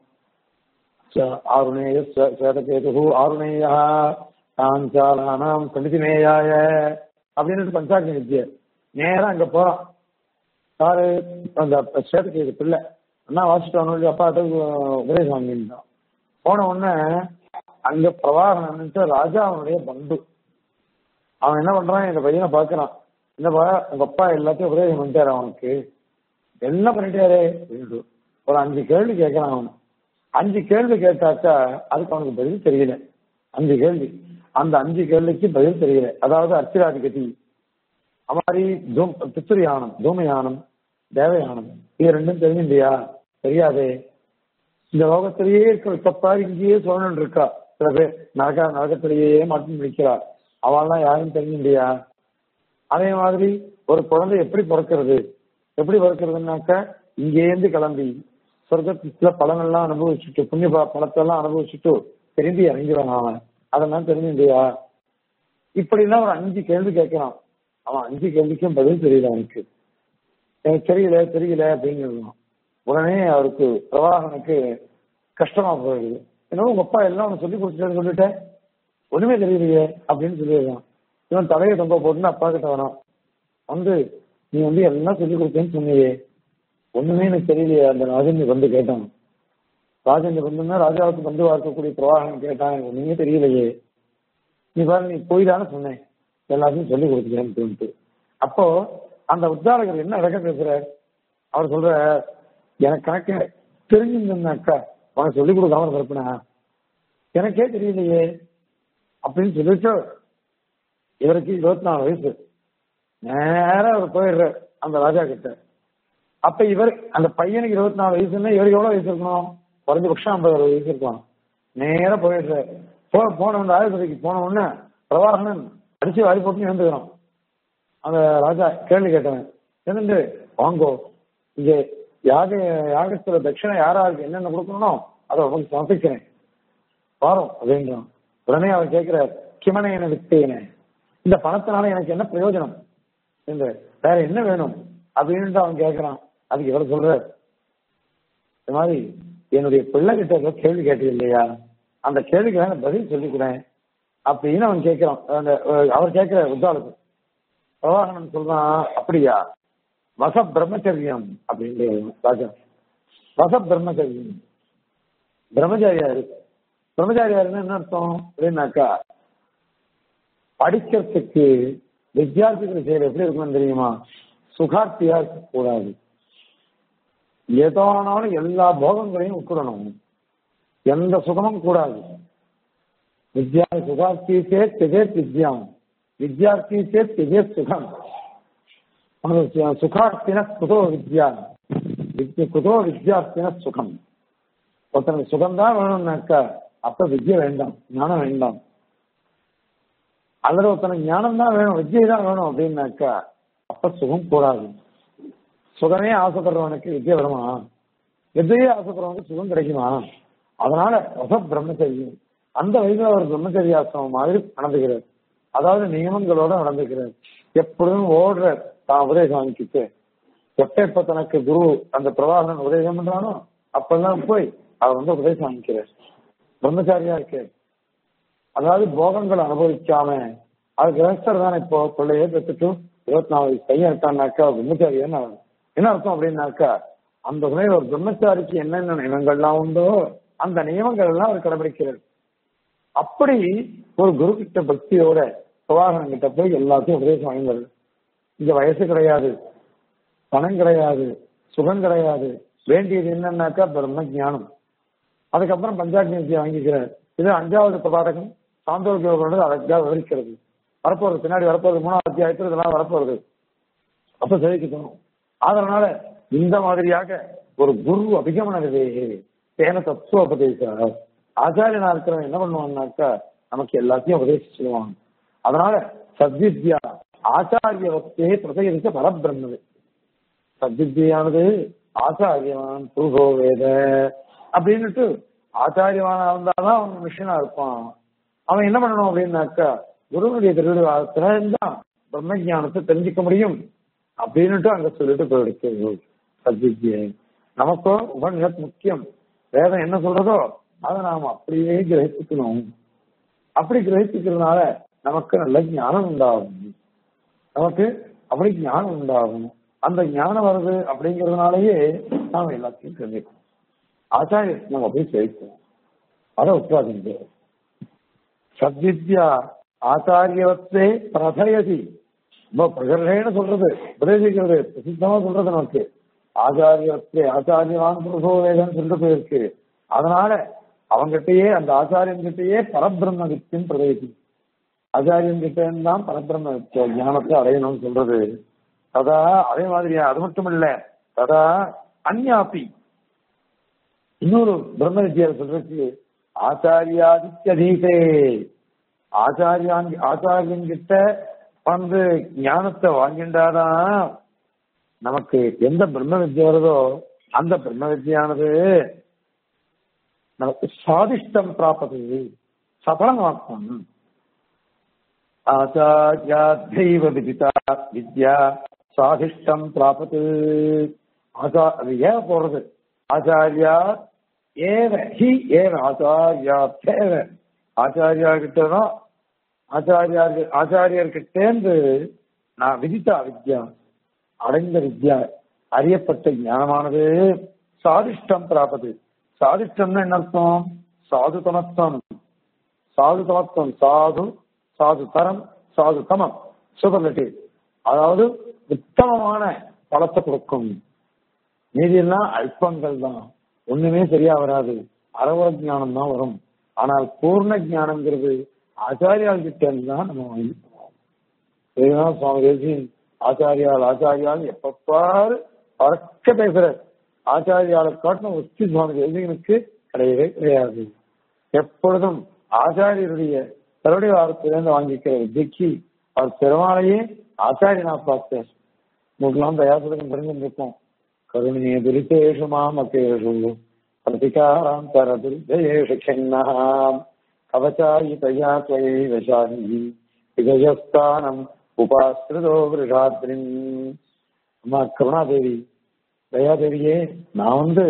ச- ஆருணேய ச- சேதகேது ஆருணேயா பாஞ்சாலானாம் சமிதிமேயாய அப்படின்னு பஞ்சாக்னி வித்ய நேரா அங்க போறான் யாரு அந்த சேதகேது பிள்ளை அண்ணா வாசிட்டு அப்பா உபதேசம் வாங்கிட்டான் போன உடனே அங்க பிரவாகனன்ட்டு ராஜா அவனுடைய பந்து அவன் என்ன பண்றான் எங்க பையனை பாக்குறான் என்னப்பா உங்க அப்பா எல்லாத்தையும் உபதேசம் பண்ணிட்டாரு அவனுக்கு என்ன பண்ணிட்டாரு அப்படின்ட்டு. ஒரு அஞ்சு கேள்வி கேட்கறான் அவன் அஞ்சு கேள்வி கேட்டாக்கா அதுக்கு அவனுக்கு பதில் தெரியல அஞ்சு கேள்வி அந்த அஞ்சு கேள்விக்கு பதில் தெரியல அதாவது அர்ச்சிராதிகதி அது மாதிரி தூம் பித்துரு யானம் தூம யானம் தேவயானம் இது ரெண்டும் தெரிஞ்சுண்டியா தெரியாதே இந்த லோகத்திலேயே இருக்க தப்பா இங்கேயே சோழன் இருக்கா சில பேர் நரக நரகத்திலேயே மாட்டி நிற்கிறா அவள்லாம் யாரும் தெரிஞ்சுண்டியா அதே மாதிரி ஒரு குழந்தை எப்படி பிறக்கிறது எப்படி பிறக்கிறதுனாக்க இங்கேருந்து கிளம்பி சொர்க்கத்துல பழங்கள்லாம் அனுபவிச்சுட்டு புண்ணிய ப- பழத்தெல்லாம் அனுபவிச்சுட்டு திரும்பி இறங்கிடுவான் அவன் அதெல்லாம் தெரிஞ்சுண்டியா இப்படிலாம் ஒரு அஞ்சு கேள்வி கேட்கிறான் அவன் அஞ்சு கேள்விக்கும் பதில் தெரியல அவனுக்கு எனக்கு தெரியல தெரியல அப்படின்னு உடனே அவருக்கு பிரவாகனுக்கு கஷ்டமா போயிடுது என்னவோ உங்க அப்பா எல்லாம் உனக்கு சொல்லி கொடுத்துட்டேன்னு சொல்லிட்டேன் ஒண்ணுமே தெரியலையே அப்படின்னு சொல்லிடுறான் இவன் தலையை தொங்க போட்டுன்னு அப்பா கிட்ட வரான் வந்து நீ வந்து எல்லாம் சொல்லி கொடுத்தேன்னு சொன்னியே ஒண்ணுமே எனக்கு தெரியலையே அந்த ராஜேந்திர வந்து கேட்டான் ராஜேந்திர வந்துன்னா ராஜாவுக்கு வந்து இருக்கக்கூடிய பிரவாகன் கேட்டான் எனக்கு ஒண்ணுமே தெரியலையே நீ பாரு நீ போய் தானே சொன்னேன் எல்லாத்தையும் சொல்லி கொடுத்துட்டேன்னு சொல்லிட்டு அப்போ அந்த உத்தாரகர் என்ன அடக்க பேசுறார் அவர் சொல்ற எனக்கு கணக்கு தெரிஞ்சிருந்தாக்கா உனக்கு சொல்லி கொடுக்காம இருப்பனா எனக்கே தெரியலையே அப்படின்னு சொல்லிட்டு இவருக்கு இருபத்தி நாலு வயசு நேரா அவர் போயிடுறார் அந்த ராஜா கிட்ட அப்ப இவர் அந்த பையனுக்கு இருபத்தி நாலு வயசுன்னா இவருக்கு எவ்வளவு வயசு இருக்கணும் குறைஞ்சபட்சம் ஐம்பது அறுபது வயசு இருக்கலாம் நேரா போயிடுறாரு போ போன உடனே ராஜபதிக்கு போன உடனே பிரவாகனன் அடிச்சு வாரி போட்டு எழுந்துக்கிறான் அந்த ராஜா கேள்வி கேட்டவன் என்னண்டு வாங்கோ இங்க யாக யாகத்துல தட்சிணை யாராருக்கு என்னென்ன கொடுக்கணுமோ அதை உங்களுக்கு சமர்ப்பிக்கிறேன் வாரம் அப்படின்றான் உடனே அவர் கேட்கிறார் கிமனையன வித்தேன இந்த பணத்தினால எனக்கு என்ன பிரயோஜனம் இந்த வேற என்ன வேணும் அப்படின்னு அவன் கேட்கிறான் அதுக்கு இவர் சொல்றார் இந்த மாதிரி என்னுடைய பிள்ளை கிட்ட ஏதோ கேள்வி கேட்டது இல்லையா அந்த கேள்விக்கு வேணா பதில் சொல்லிக்கிறேன் அப்படின்னு அவன் கேட்கிறான் அந்த அஹ், அவர் கேட்கிற உத்தாளுக்கு பிரவாகனன் சொல்றான் அப்படியா வச பிரம்மச்சரியம் அப்படின்னு ராஜா வச பிரம்மச்சரியம் பிரம்மச்சாரியாரு பிரம்மச்சாரியாருன்னா என்ன அர்த்தம் அப்படின்னாக்கா படிக்கிறதுக்கு வித்தியார்த்திகள் செயல் எப்படி இருக்கணும் தெரியுமா சுகார்த்தியா இருக்கக்கூடாது ஏதானாலும் எல்லா போகங்களையும் விட்டுடணும் எந்த சுகமும் கூடாது வித்யா சுகார்த்தி சேத் திஜேத் வித்யாம் வித்யார்த்தி சேத் திஜேத் சுகம் சுகார்த்தின குதோ வித்யா வித்ய குதோ வித்யார்த்தின சுகம் ஒருத்தனுக்கு சுகம் தான் வேணும்னாக்கா அப்ப வித்யை வேண்டாம் ஞானம் வேண்டாம் அல்லது ஒருத்தனுக்கு ஞானம் தான் வேணும் வித்யை தான் வேணும் அப்படின்னாக்கா அப்ப சுகம் கூடாது சுகமே ஆசைப்படுறவனுக்கு வித்யை வருமா வித்தையே ஆசைப்படுறவனுக்கு சுகம் கிடைக்குமா அதனால ரச பிரம்மச்சரியம் அந்த வயசுல அவர் பிரம்மச்சரியாசிரமம் மாதிரி நடந்துக்கிறார் அதாவது நியமங்களோட நடந்துக்கிறார் எப்பொழுதும் ஓடுற தான் உபதேசம் வாங்கிக்கிட்டு எப்ப எப்ப தனக்கு குரு அந்த பிரவாகன் உபதேசம் பண்றானோ அப்பெல்லாம் போய் அவர் வந்து உபதேசம் வாங்கிக்கிறார் பிரம்மச்சாரியா இருக்கு அதாவது போகங்கள் அனுபவிக்காம அது கிரகஸ்தர் தானே இப்போ பிள்ளையே பெற்றுட்டு இருபத்தி நாலு வயசு பையன் இருக்கான்னாக்கா பிரம்மச்சாரியான்னு அவன். என்ன அர்த்தம் அப்படின்னாக்கா அந்த சமயம் ஒரு பிரம்மச்சாரிக்கு என்னென்ன நியமங்கள்லாம் உண்டோ அந்த நியமங்கள் எல்லாம் அவர் கடைபிடிக்கிறார் அப்படி ஒரு குரு கிட்ட பக்தியோட பிரவாகனம் கிட்ட போய் எல்லாத்தையும் உபதேசம் வாங்கினது இங்க வயசு கிடையாது பணம் கிடையாது சுகம் கிடையாது வேண்டியது என்னன்னாக்கா பிரம்ம ஞானம் அதுக்கப்புறம் பஞ்சாக்னியை வாங்கிக்கிறார் இது அஞ்சாவது பிரபாடகம் சாந்தோக்கியோடு அழகா விவரிக்கிறது வரப்போறது பின்னாடி வரப்போறது மூணாவது அத்தியாயத்தில் இதெல்லாம் வரப்போறது அப்ப சேவிக்கணும் அதனால இந்த மாதிரியாக ஒரு குரு அபிகமன விதையே தேன தத்துவ உபதேச ஆச்சாரியனா இருக்கிறவன் என்ன பண்ணுவான்னாக்கா நமக்கு எல்லாத்தையும் உபதேசிச்சு சொல்லுவாங்க அதனால சத்வித்யா ஆச்சாரியவத்தே பிரதயரித்த பரபிரம்மது சத்வித்யானது ஆச்சாரியவான் புருகோ வேத அப்படின்னுட்டு ஆச்சாரியவானா இருந்தாதான் அவன் மனுஷனா இருப்பான் அவன் என்ன பண்ணணும் அப்படின்னாக்கா குருவனுடைய திருவிழாத்துல தான் பிரம்ம ஞானத்தை தெரிஞ்சுக்க முடியும் அப்படின்னுட்டு அங்க சொல்லிட்டு போயிடுச்சு சத்வித்யை நமக்கோ உபநிஷத் முக்கியம் வேதம் என்ன சொல்றதோ அதை நாம் அப்படியே கிரகிச்சுக்கணும் அப்படி கிரகிச்சுக்கிறதுனால நமக்கு நல்ல ஞானம் உண்டாகும் நமக்கு அப்படி ஞானம் உண்டாகும் அந்த ஞானம் வருது அப்படிங்கறதுனாலயே நாம எல்லாத்தையும் தெரிஞ்சுக்கணும் ஆச்சாரிய நம்ம போய் சேர்க்கணும் அதை உட்காந்து சத்வித்யா ஆச்சாரியவத்தே பிரதயதி ரொம்ப பிரகரணேன்னு சொல்றது உபதேசிக்கிறது பிரசித்தமா சொல்றது நமக்கு ஆச்சாரியத்தை ஆச்சாரியவான் புருஷோ வேதம் சொல்லிட்டு போயிருக்கு அதனால அவங்கிட்டயே அந்த ஆச்சாரியன் கிட்டயே பரபிரம்ம வித்தியம் பிரதேசி ஆச்சாரியன் கிட்ட தான் பரபிரம்ம வித்திய ஞானத்தை அடையணும்னு சொல்றது ததா அதே மாதிரியா அது மட்டும் இல்ல ததா அந்யாபி இன்னொரு பிரம்ம வித்யா சொல்றதுக்கு ஆச்சாரியாதித்யதீசே ஆச்சாரியான் ஆச்சாரியன் கிட்ட வந்து ஞானத்தை வாங்கிண்டாதான் நமக்கு எந்த பிரம்ம வித்யா வருதோ அந்த பிரம்ம வித்யானது நமக்கு சாதிஷ்டம் பிராப்பது சபலமாக்கும் ஆச்சாரியாத்தைவ விதிதா வித்யா சாதிஷ்டம் பிராப்பது ஆச்சா அது ஏன் போறது ஆச்சாரியா ஏவ ஹி ஏவ ஆச்சாரியா தேவ ஆச்சாரியா கிட்டதான் ஆச்சாரியார் ஆச்சாரியர்கிட்டேந்து நான் விதித்தா வித்யா அடைந்த வித்யா அறியப்பட்ட ஞானமானது சாதிஷ்டம் பிராபது சாதிஷ்டம்னு என்ன அர்த்தம் சாது தமத்துவம் சாது தமத்துவம் சாது சாது தரம் சாது தமம் சூப்பர்லட்டிவ் அதாவது உத்தமமான பலத்தை கொடுக்கும் மீதி எல்லாம் அல்பங்கள் தான் ஒண்ணுமே சரியா வராது அறவர ஞானம் தான் வரும் ஆனால் பூர்ண ஞானம்ங்கிறது ஆச்சாரியால் கிட்ட தான் நம்ம வாங்கிக்கணும் இதுதான் சுவாமி தேசியன் ஆச்சாரியால் ஆச்சாரியால் எப்பப்பாரு பறக்க பேசுறார் ஆச்சாரியால காட்டின உச்சி சுவாமி தேசியனுக்கு கிடையவே கிடையாது எப்பொழுதும் ஆச்சாரியருடைய தருடைய வாரத்திலிருந்து வாங்கிக்கிற வித்திக்கு அவர் பெருமாளையே ஆச்சாரியனா பார்த்தார் உங்களுக்கெல்லாம் தயாசதகம் தெரிஞ்சிருக்கும் கருணியே துரிதேஷு மாமகேஷு பிரதிகாராந்தர துர்தயேஷு கிண்ணாம் கவச்சாயிதயா त्वयि वशानि விகஜஸ்தானம் உபாசிரிதோ விருஷாத்ரின் அம்மா கருணாதேவி தயாதேவியே நான் வந்து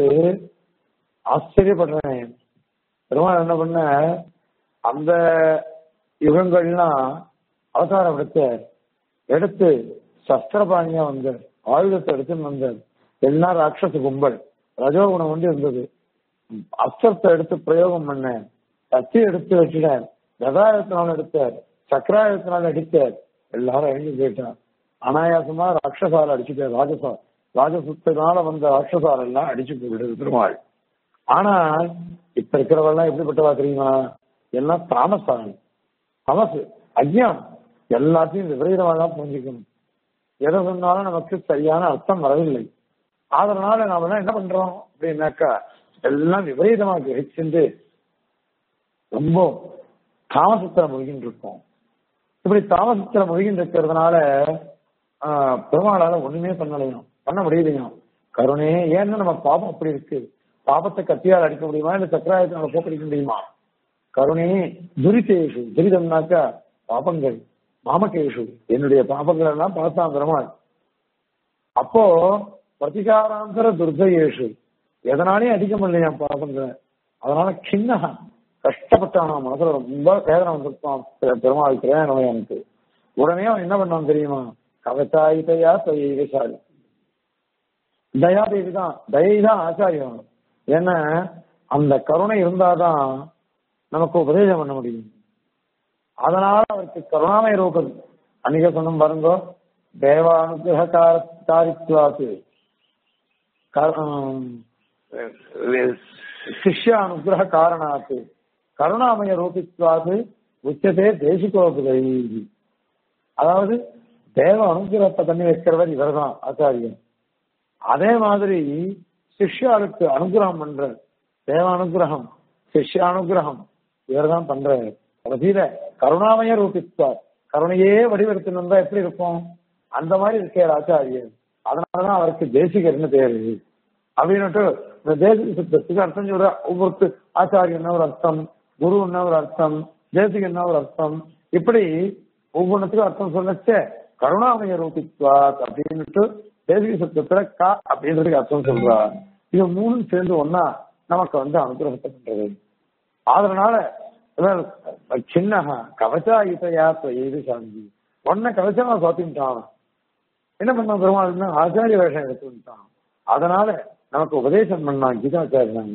ஆச்சரியப்படுறேன் பெருமாள் என்ன பண்ண அந்த யுகங்கள்லாம் அவதாரம் எடுத்தார் எடுத்து சஸ்திரபாணியா வந்தார் ஆயுதத்தை எடுத்துன்னு வந்தார் எல்லாம் ராட்சச கும்பல் ரஜோகுணம் வந்து இருந்தது அஸ்திரத்தை எடுத்து பிரயோகம் பண்ணேன் கத்தி எடுத்து வச்சுட்டார் கதாயுத்தினால் எடுத்தார் சக்கராயுத்தினால் அடித்தார் எல்லாரும் அழிஞ்சு போயிட்டார் அனாயாசமா ராட்சசால அடிச்சுட்டார் ராஜசா ராஜசத்தினால வந்த ராட்சசால எல்லாம் அடிச்சு போயிடுது பெருமாள் ஆனால் இப்ப இருக்கிறவெல்லாம் எப்படிப்பட்டவா தெரியுமா எல்லாம் தாமசாமி தமசு அஜ்ஞானம் எல்லாத்தையும் விபரீதமாக தான் புரிஞ்சுக்கணும் எதை சொன்னாலும் நமக்கு சரியான அர்த்தம் வரவில்லை அதனால நாம எல்லாம் என்ன பண்றோம் அப்படின்னாக்கா எல்லாம் விபரீதமாக கிரகிச்சுண்டு ரொம்ப தாமசத்துல முழுகின்னு இருக்கோம் இப்படி தாமசத்துல முழுகின்னு இருக்கிறதுனால பெருமாளால ஒண்ணுமே பண்ணலையும் பண்ண முடியலையும் கருணே ஏன்னா நம்ம பாபம் அப்படி இருக்கு பாபத்தை கத்தியால் அடிக்க முடியுமா இல்ல சக்கராயத்தினால போக்கடிக்க முடியுமா கருணே துரிதேஷு துரிதம்னாக்கா பாபங்கள் மாமகேஷு என்னுடைய பாபங்கள் எல்லாம் பார்த்தான் பெருமாள் அப்போ பிரதிகாராந்தர துர்தயேஷு எதனாலே அடிக்க முடியலையா பாபங்களை அதனால கிண்ணகா கஷ்டப்பட்டான் மனசுல ரொம்ப வேதனை வந்திருப்பான் பெருமாள் பிரயாணம் எனக்கு உடனே அவன் என்ன பண்ணான் தெரியுமா கவச்சாயிதையா தொழில் தயாதேவி தான் தயை தான் ஆச்சாரியம் ஏன்னா அந்த கருணை இருந்தாதான் நமக்கு உபதேசம் பண்ண முடியும் அதனால அவருக்கு கருணாமய ரூபம் அன்னைக்கு சொன்ன பாருங்க தேவானுகிரக காரித்வாத்து சிஷ்ய அனுகிரக காரணாத்து கருணாமய ரூபித்வாது உச்சதே தேசிகோபுதை அதாவது தேவ அனுகிரகத்தை பண்ணி வைக்கிறவர் இவர்தான் ஆச்சாரியன் அதே மாதிரி சிஷ்யாளுக்கு அனுகிரகம் பண்ற தேவ அனுகிரகம் சிஷ்ய அனுகிரகம் இவர்தான் பண்றாரு கடைசியில கருணாமய ரூபித்வார் கருணையே வடிவெடுத்துன்னு வந்தா எப்படி இருக்கும் அந்த மாதிரி இருக்கார் ஆச்சாரியர் அதனாலதான் அவருக்கு தேசிகர்னு பேரு அப்படின்னுட்டு இந்த தேசிக சித்தத்துக்கு அர்த்தம் சொல்ற ஒவ்வொருக்கு ஆச்சாரியன்னா ஒரு அர்த்தம் குருன்னா ஒரு அர்த்தம் தேசிகன்னா ஒரு அர்த்தம் இப்படி ஒவ்வொன்றுத்துக்கும் அர்த்தம் சொல்லச்ச கருணாமய ரூபித்வாத் அப்படின்னுட்டு தேசிக சத்தத்துல கா அப்படின்றதுக்கு அர்த்தம் சொல்றா இது மூணும் சேர்ந்து ஒன்னா நமக்கு வந்து அனுகிரகத்தை பண்றது அதனால சின்ன கவச்சாயுதையா இது சாந்தி ஒன்ன கவச்சமா சாத்திட்டான் என்ன பண்ண பெருமாள் ஆச்சாரிய வேஷம் எடுத்துட்டான் அதனால நமக்கு உபதேசம் பண்ணான் கீதாச்சாரியன்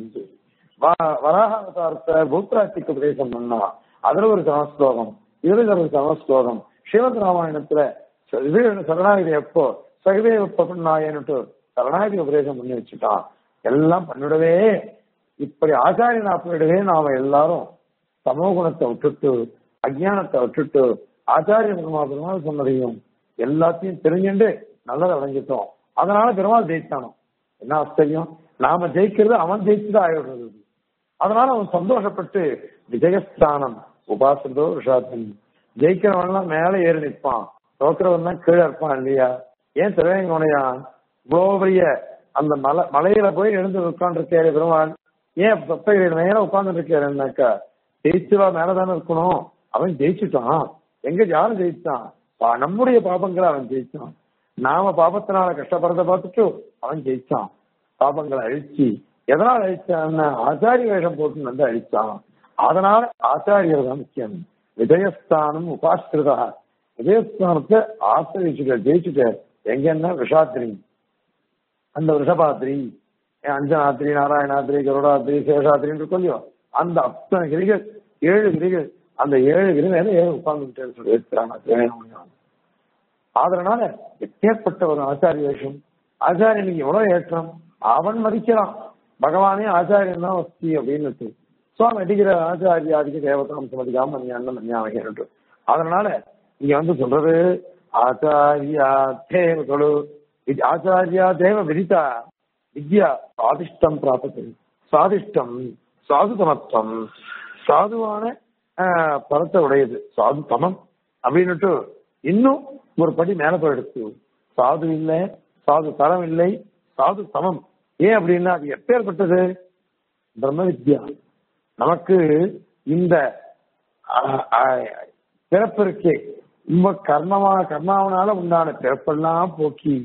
வராக அவதாரத்தை பூத்ராட்சிக்கு உபதேசம் பண்ணா அதுல ஒரு சமஸ்லோகம் இதுல ஒரு சமஸ்லோகம் ஸ்ரீமத் ராமாயணத்துல இது சரணாகிரி எப்போ சகதேவ பகன்னாயன்னுட்டு சரணாகிரி உபதேசம் பண்ணி வச்சுட்டான் எல்லாம் பண்ணிடவே இப்படி ஆச்சாரியனா போயிடவே நாம எல்லாரும் சமோகுணத்தை விட்டுட்டு அஜானத்தை விட்டுட்டு ஆச்சாரிய பெருமாள் சொன்னதையும் எல்லாத்தையும் தெரிஞ்சுட்டு நல்லதை அடைஞ்சிட்டோம் அதனால பெருமாள் ஜெயிச்சானோ என்ன ஆச்சரியம் நாம ஜெயிக்கிறது அவன் ஜெயிச்சுதான் ஆயிடுறது அதனால அவன் சந்தோஷப்பட்டு விஜயஸ்தானம் உபாசந்தோ ரிஷாத்தன் ஜெயிக்கிறவன்லாம் மேல ஏறி நிற்பான் தோக்குறவன் தான் கீழே இருப்பான் இல்லையா ஏன் திருவேங்கோனையான் இவ்வளோ பெரிய அந்த மலை மலையில போய் எழுந்து உட்காந்துருக்காரு பெருமாள் ஏன் தொப்பைகள் மேல உட்கார்ந்து இருக்காருன்னாக்கா ஜெயிச்சுவா மேலதானே இருக்கணும் அவன் ஜெயிச்சுட்டான் எங்க யாரும் ஜெயிச்சான் நம்முடைய பாபங்களை அவன் ஜெயிச்சான் நாம பாபத்தினால கஷ்டப்படுறத பார்த்துட்டு அவன் ஜெயிச்சான் பாபங்களை அழிச்சு எதனால் அழிச்சான் ஆச்சாரிய வேஷம் போட்டு வந்து அழிச்சான் அதனால ஆச்சாரியர் தான் முக்கியம் விஜயஸ்தானம் உபாஸ்கிருதா விஜயஸ்தானத்தை ஆசிரியிச்சுட்ட ஜெயிச்சுட்டார் எங்கன்னா விஷாத்திரி அந்த ரிஷபாத்திரி அஞ்சனாத்திரி நாராயணாத்திரி கருடாத்திரி சேஷாத்திரின்னு இருக்கும் இல்லையோ அந்த அத்தனை கிரிகள் ஏழு கிரிகள் அந்த ஏழு கிரி மேல ஏழு உட்கார்ந்துட்டேன்னு சொல்லி இருக்கிறாங்க அதனால எப்பேற்பட்ட ஒரு ஆச்சாரிய வேஷம் ஆச்சாரியனுக்கு எவ்வளவு ஏற்றம் அவன் மதிக்கிறான் பகவானே ஆச்சாரியன் தான் வஸ்தி அப்படின்னு சுவாமி அடிக்கிற ஆச்சாரியாதிக்கு தேவதாம் சுமதிக்காம மணியாண்டம் மணியாமைட்டு அதனால இங்க வந்து சொல்றது ஆச்சாரியா தேவகளு ஆச்சாரியா தேவ விதித்தா வித்யா சுவாதிஷ்டம் பிராபத்து சுவாதிஷ்டம் சாதுதமத்துவம் சாதுவான பரத்தை உடையது சாது தமம் அப்படின்னுட்டு இன்னும் ஒரு படி மேல போயிடுச்சு சாது இல்லை சாது தரம் இல்லை சாது சமம் ஏன் அப்படின்னா அது எப்பேற்பட்டது பிரம்ம வித்யா நமக்கு இந்த பிறப்பு இருக்கே ரொம்ப கர்மமா கர்மாவனால உண்டான பிறப்பெல்லாம் போக்கி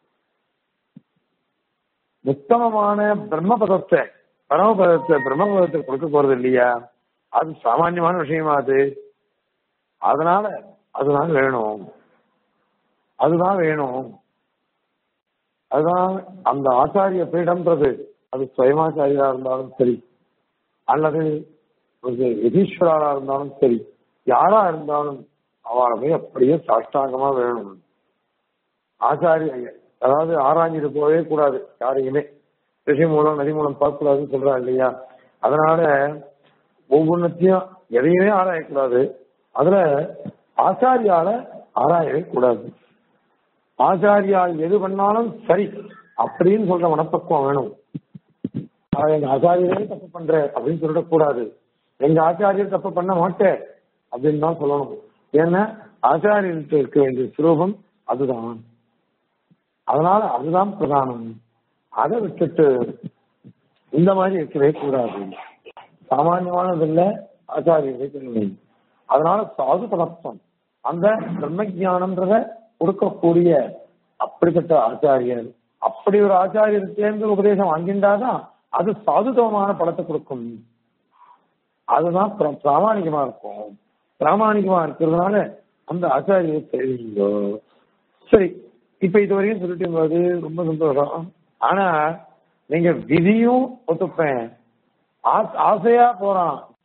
உத்தமமான பிரம்மபதத்தை பரமபதத்தை பிரம்மபதத்தை கொடுக்க போறது இல்லையா அது சாமான்யமான விஷயமா அது அதனால அதுதான் வேணும் அதுதான் வேணும் அதுதான் அந்த ஆச்சாரிய பீடம்ன்றது அது சுயமாச்சாரியா இருந்தாலும் சரி அல்லது ஒரு எதீஸ்வரா இருந்தாலும் சரி யாரா இருந்தாலும் அவளை போய் அப்படியே சாஷ்டாங்கமா வேணும் ஆச்சாரிய அதாவது ஆராய்ஞ்சிட்டு போகவே கூடாது யாரையுமே ரிஷி மூலம் நதி மூலம் பார்க்கக்கூடாதுன்னு சொல்றா இல்லையா அதனால ஒவ்வொன்றத்தையும் எதையுமே ஆராயக்கூடாது அதுல ஆச்சாரியால ஆராயவே கூடாது ஆச்சாரியால் எது பண்ணாலும் சரி அப்படின்னு சொல்ற மனப்பக்குவம் வேணும் எங்க ஆச்சாரியரே தப்பு பண்ற அப்படின்னு சொல்லக்கூடாது எங்க ஆச்சாரியர் தப்பு பண்ண மாட்டேன் அப்படின்னு தான் சொல்லணும் ஏன்னா ஆச்சாரியர்கிட்ட இருக்க வேண்டிய சுரூபம் அதுதான் அதனால அதுதான் பிரதானம் அதை விட்டுட்டு இந்த மாதிரி இருக்கவே கூடாது சாமானியமானது இல்ல ஆச்சாரியரை அதனால சாது பலத்துவம் அந்த பிரம்ம ஜானம்ன்றத கொடுக்கக்கூடிய அப்படிப்பட்ட ஆச்சாரியர் அப்படி ஒரு ஆச்சாரியர் சேர்ந்து உபதேசம் வாங்கிண்டாதான் அது சாதுதவமான பலத்தை கொடுக்கும் அதுதான் பிராமணிகமா இருக்கும் பிராமணிகமா இருக்கிறதுனால அந்த ஆச்சாரியரை தெரியுங்கோ சரி இப்ப இது வரையும் சொல்லிட்டு போது ரொம்ப சந்தோஷம் ஆனா நீங்க விதியும் ஒத்துப்பேன் ஆசையா போறான்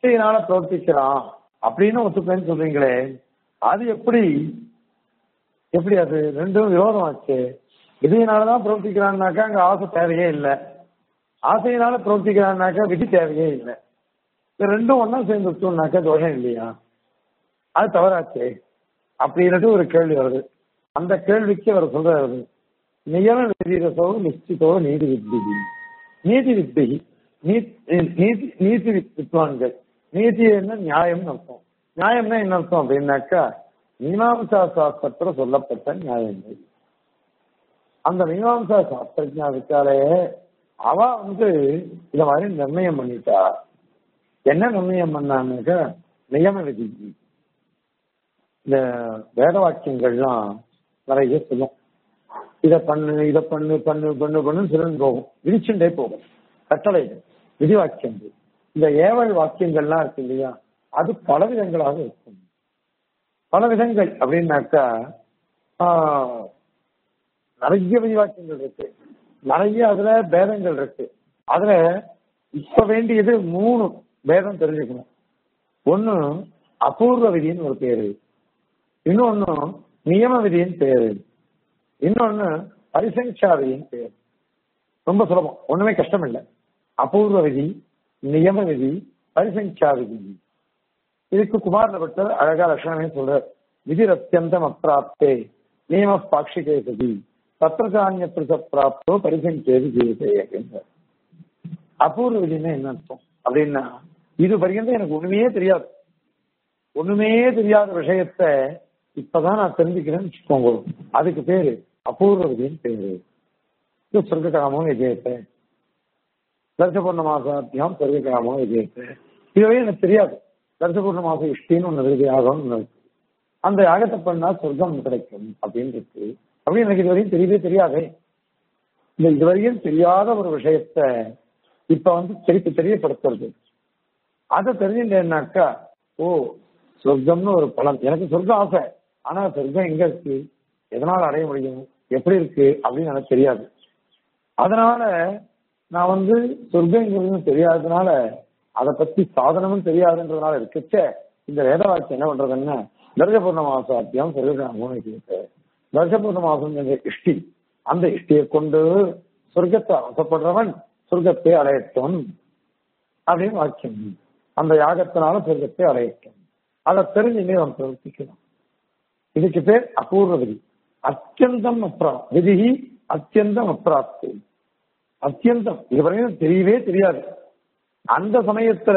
இச்சையினால பிரவர்த்திக்கிறான் அப்படின்னு ஒத்துப்பேன்னு சொல்றீங்களே அது எப்படி எப்படி அது ரெண்டும் விரோதம் ஆச்சு விதியினாலதான் பிரவர்த்திக்கிறான்னாக்கா அங்க ஆசை தேவையே இல்லை ஆசையினால பிரவர்த்திக்கிறான்னாக்கா விதி தேவையே இல்லை இது ரெண்டும் ஒன்னா சேர்ந்துச்சுனாக்கா தோஷம் இல்லையா அது தவறாச்சே அப்படின்னுட்டு ஒரு கேள்வி வருது அந்த கேள்விக்கு அவர் சொல்றாரு நியம விதிரசோ நிச்சிதோ நீதி வித்தி நீதி வித்தி நீதி நீதி வித்வான்கள் நீதி என்ன நியாயம்னு அர்த்தம் நியாயம்னா என்ன அர்த்தம் அப்படின்னாக்கா மீமாம்சா சாஸ்திரத்துல சொல்லப்பட்ட நியாயங்கள் அந்த மீமாம்சா சாஸ்திரஜா இருக்காளே அவ வந்து இத மாதிரி நிர்ணயம் பண்ணிட்டா என்ன நிர்ணயம் பண்ணான்னாக்கா நியம விதி இந்த வேத வாக்கியங்கள்லாம் நிறைய சொல்லும் இத பண்ணு இத பண்ணு பண்ணு பண்ணு பண்ணு சொல்லுன்னு போகும் விரிச்சுட்டே போகும் கட்டளை விதி வாக்கியங்கள் இந்த ஏவல் வாக்கியங்கள்லாம் இருக்கு இல்லையா அது பல விதங்களாக இருக்கும் பல விதங்கள் அப்படின்னாக்கா நிறைய விதி வாக்கியங்கள் இருக்கு நிறைய அதுல பேதங்கள் இருக்கு அதுல இப்ப வேண்டியது மூணு பேதம் தெரிஞ்சுக்கணும் ஒண்ணு அபூர்வ விதின்னு ஒரு பேரு இன்னொன்னு நியம விதியின் பேரு இன்னொன்னு பரிசங்கா விதியின் பேர் ரொம்ப சுலபம் ஒண்ணுமே கஷ்டம் இல்லை அபூர்வ விதி நியம விதி பரிசங்கா விதி இதுக்கு குமார பட்டர் அழகா லட்சணமே சொல்றார் விதி அத்தியந்தம் அப்பிராப்தே நியம பாட்சிகே சதி பத்திரசானிய பிரச பிராப்தோ பரிசங்கேது ஜீவிதே அப்படின்றார் அபூர்வ விதினா என்ன அர்த்தம் அப்படின்னா இது வரைக்கும் எனக்கு ஒண்ணுமே தெரியாது ஒண்ணுமே தெரியாத விஷயத்த இப்பதான் நான் தெரிஞ்சுக்கிறேன்னு வச்சுக்கோங்க அதுக்கு பேரு அபூர்வ விதின்னு பேரு இது சொர்க்ககாமம் விஜயத்தை தர்சபூர்ண மாசாத்தியம் சொர்க்ககாமம் விஜயத்தை இதுவே எனக்கு தெரியாது தர்சபூர்ண மாசம் இஷ்டின்னு ஒண்ணு இருக்கு யாகம் ஒண்ணு இருக்கு அந்த யாகத்தை பண்ணா சொர்க்கம் கிடைக்கும் அப்படின்னு இருக்கு அப்படின்னு எனக்கு இதுவரையும் தெரியவே தெரியாதே இந்த இதுவரையும் தெரியாத ஒரு விஷயத்த இப்ப வந்து திருப்பி தெரியப்படுத்துறது அதை தெரிஞ்சுட்டேன்னாக்கா ஓ சொர்க்கம்னு ஒரு பலன் எனக்கு சொர்க்கம் ஆசை ஆனா சொர்க்கம் எங்க இருக்கு எதனால அடைய முடியும் எப்படி இருக்கு அப்படின்னு எனக்கு தெரியாது அதனால நான் வந்து சொர்க்கங்கிறது தெரியாததுனால அதை பத்தி சாதனமும் தெரியாதுன்றதுனால இருக்கச்ச இந்த வேத வாக்கியம் என்ன பண்றதுன்னா தர்சபூர்ண மாசாத்தியம் சொர்க்கமோ தர்சபூர்ண மாசம் என்ற இஷ்டி அந்த இஷ்டியை கொண்டு சொர்க்கத்தை ஆசைப்படுறவன் சொர்க்கத்தை அடையட்டும் அப்படின்னு வாக்கியம் அந்த யாகத்தினால சொர்க்கத்தை அடையட்டும் அதை தெரிஞ்சுமே அவன் பிரவர்த்திக்கணும் இதுக்கு பேர் அபூர்வ விதி அத்தியந்தம் அப்ரா விதி அத்தியந்தம் அப்பிராப்தி அத்தியந்தம் இதுவரையும் தெரியவே தெரியாது அந்த சமயத்துல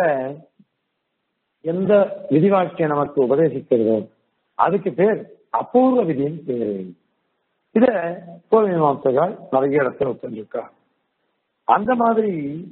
எந்த விதி வாக்கியம் நமக்கு உபதேசிக்கிறதோ அதுக்கு பேர் அபூர்வ விதின்னு பேரு இத கோவிமாசகால் நிறைய இடத்துல ஒத்துருக்கா அந்த மாதிரி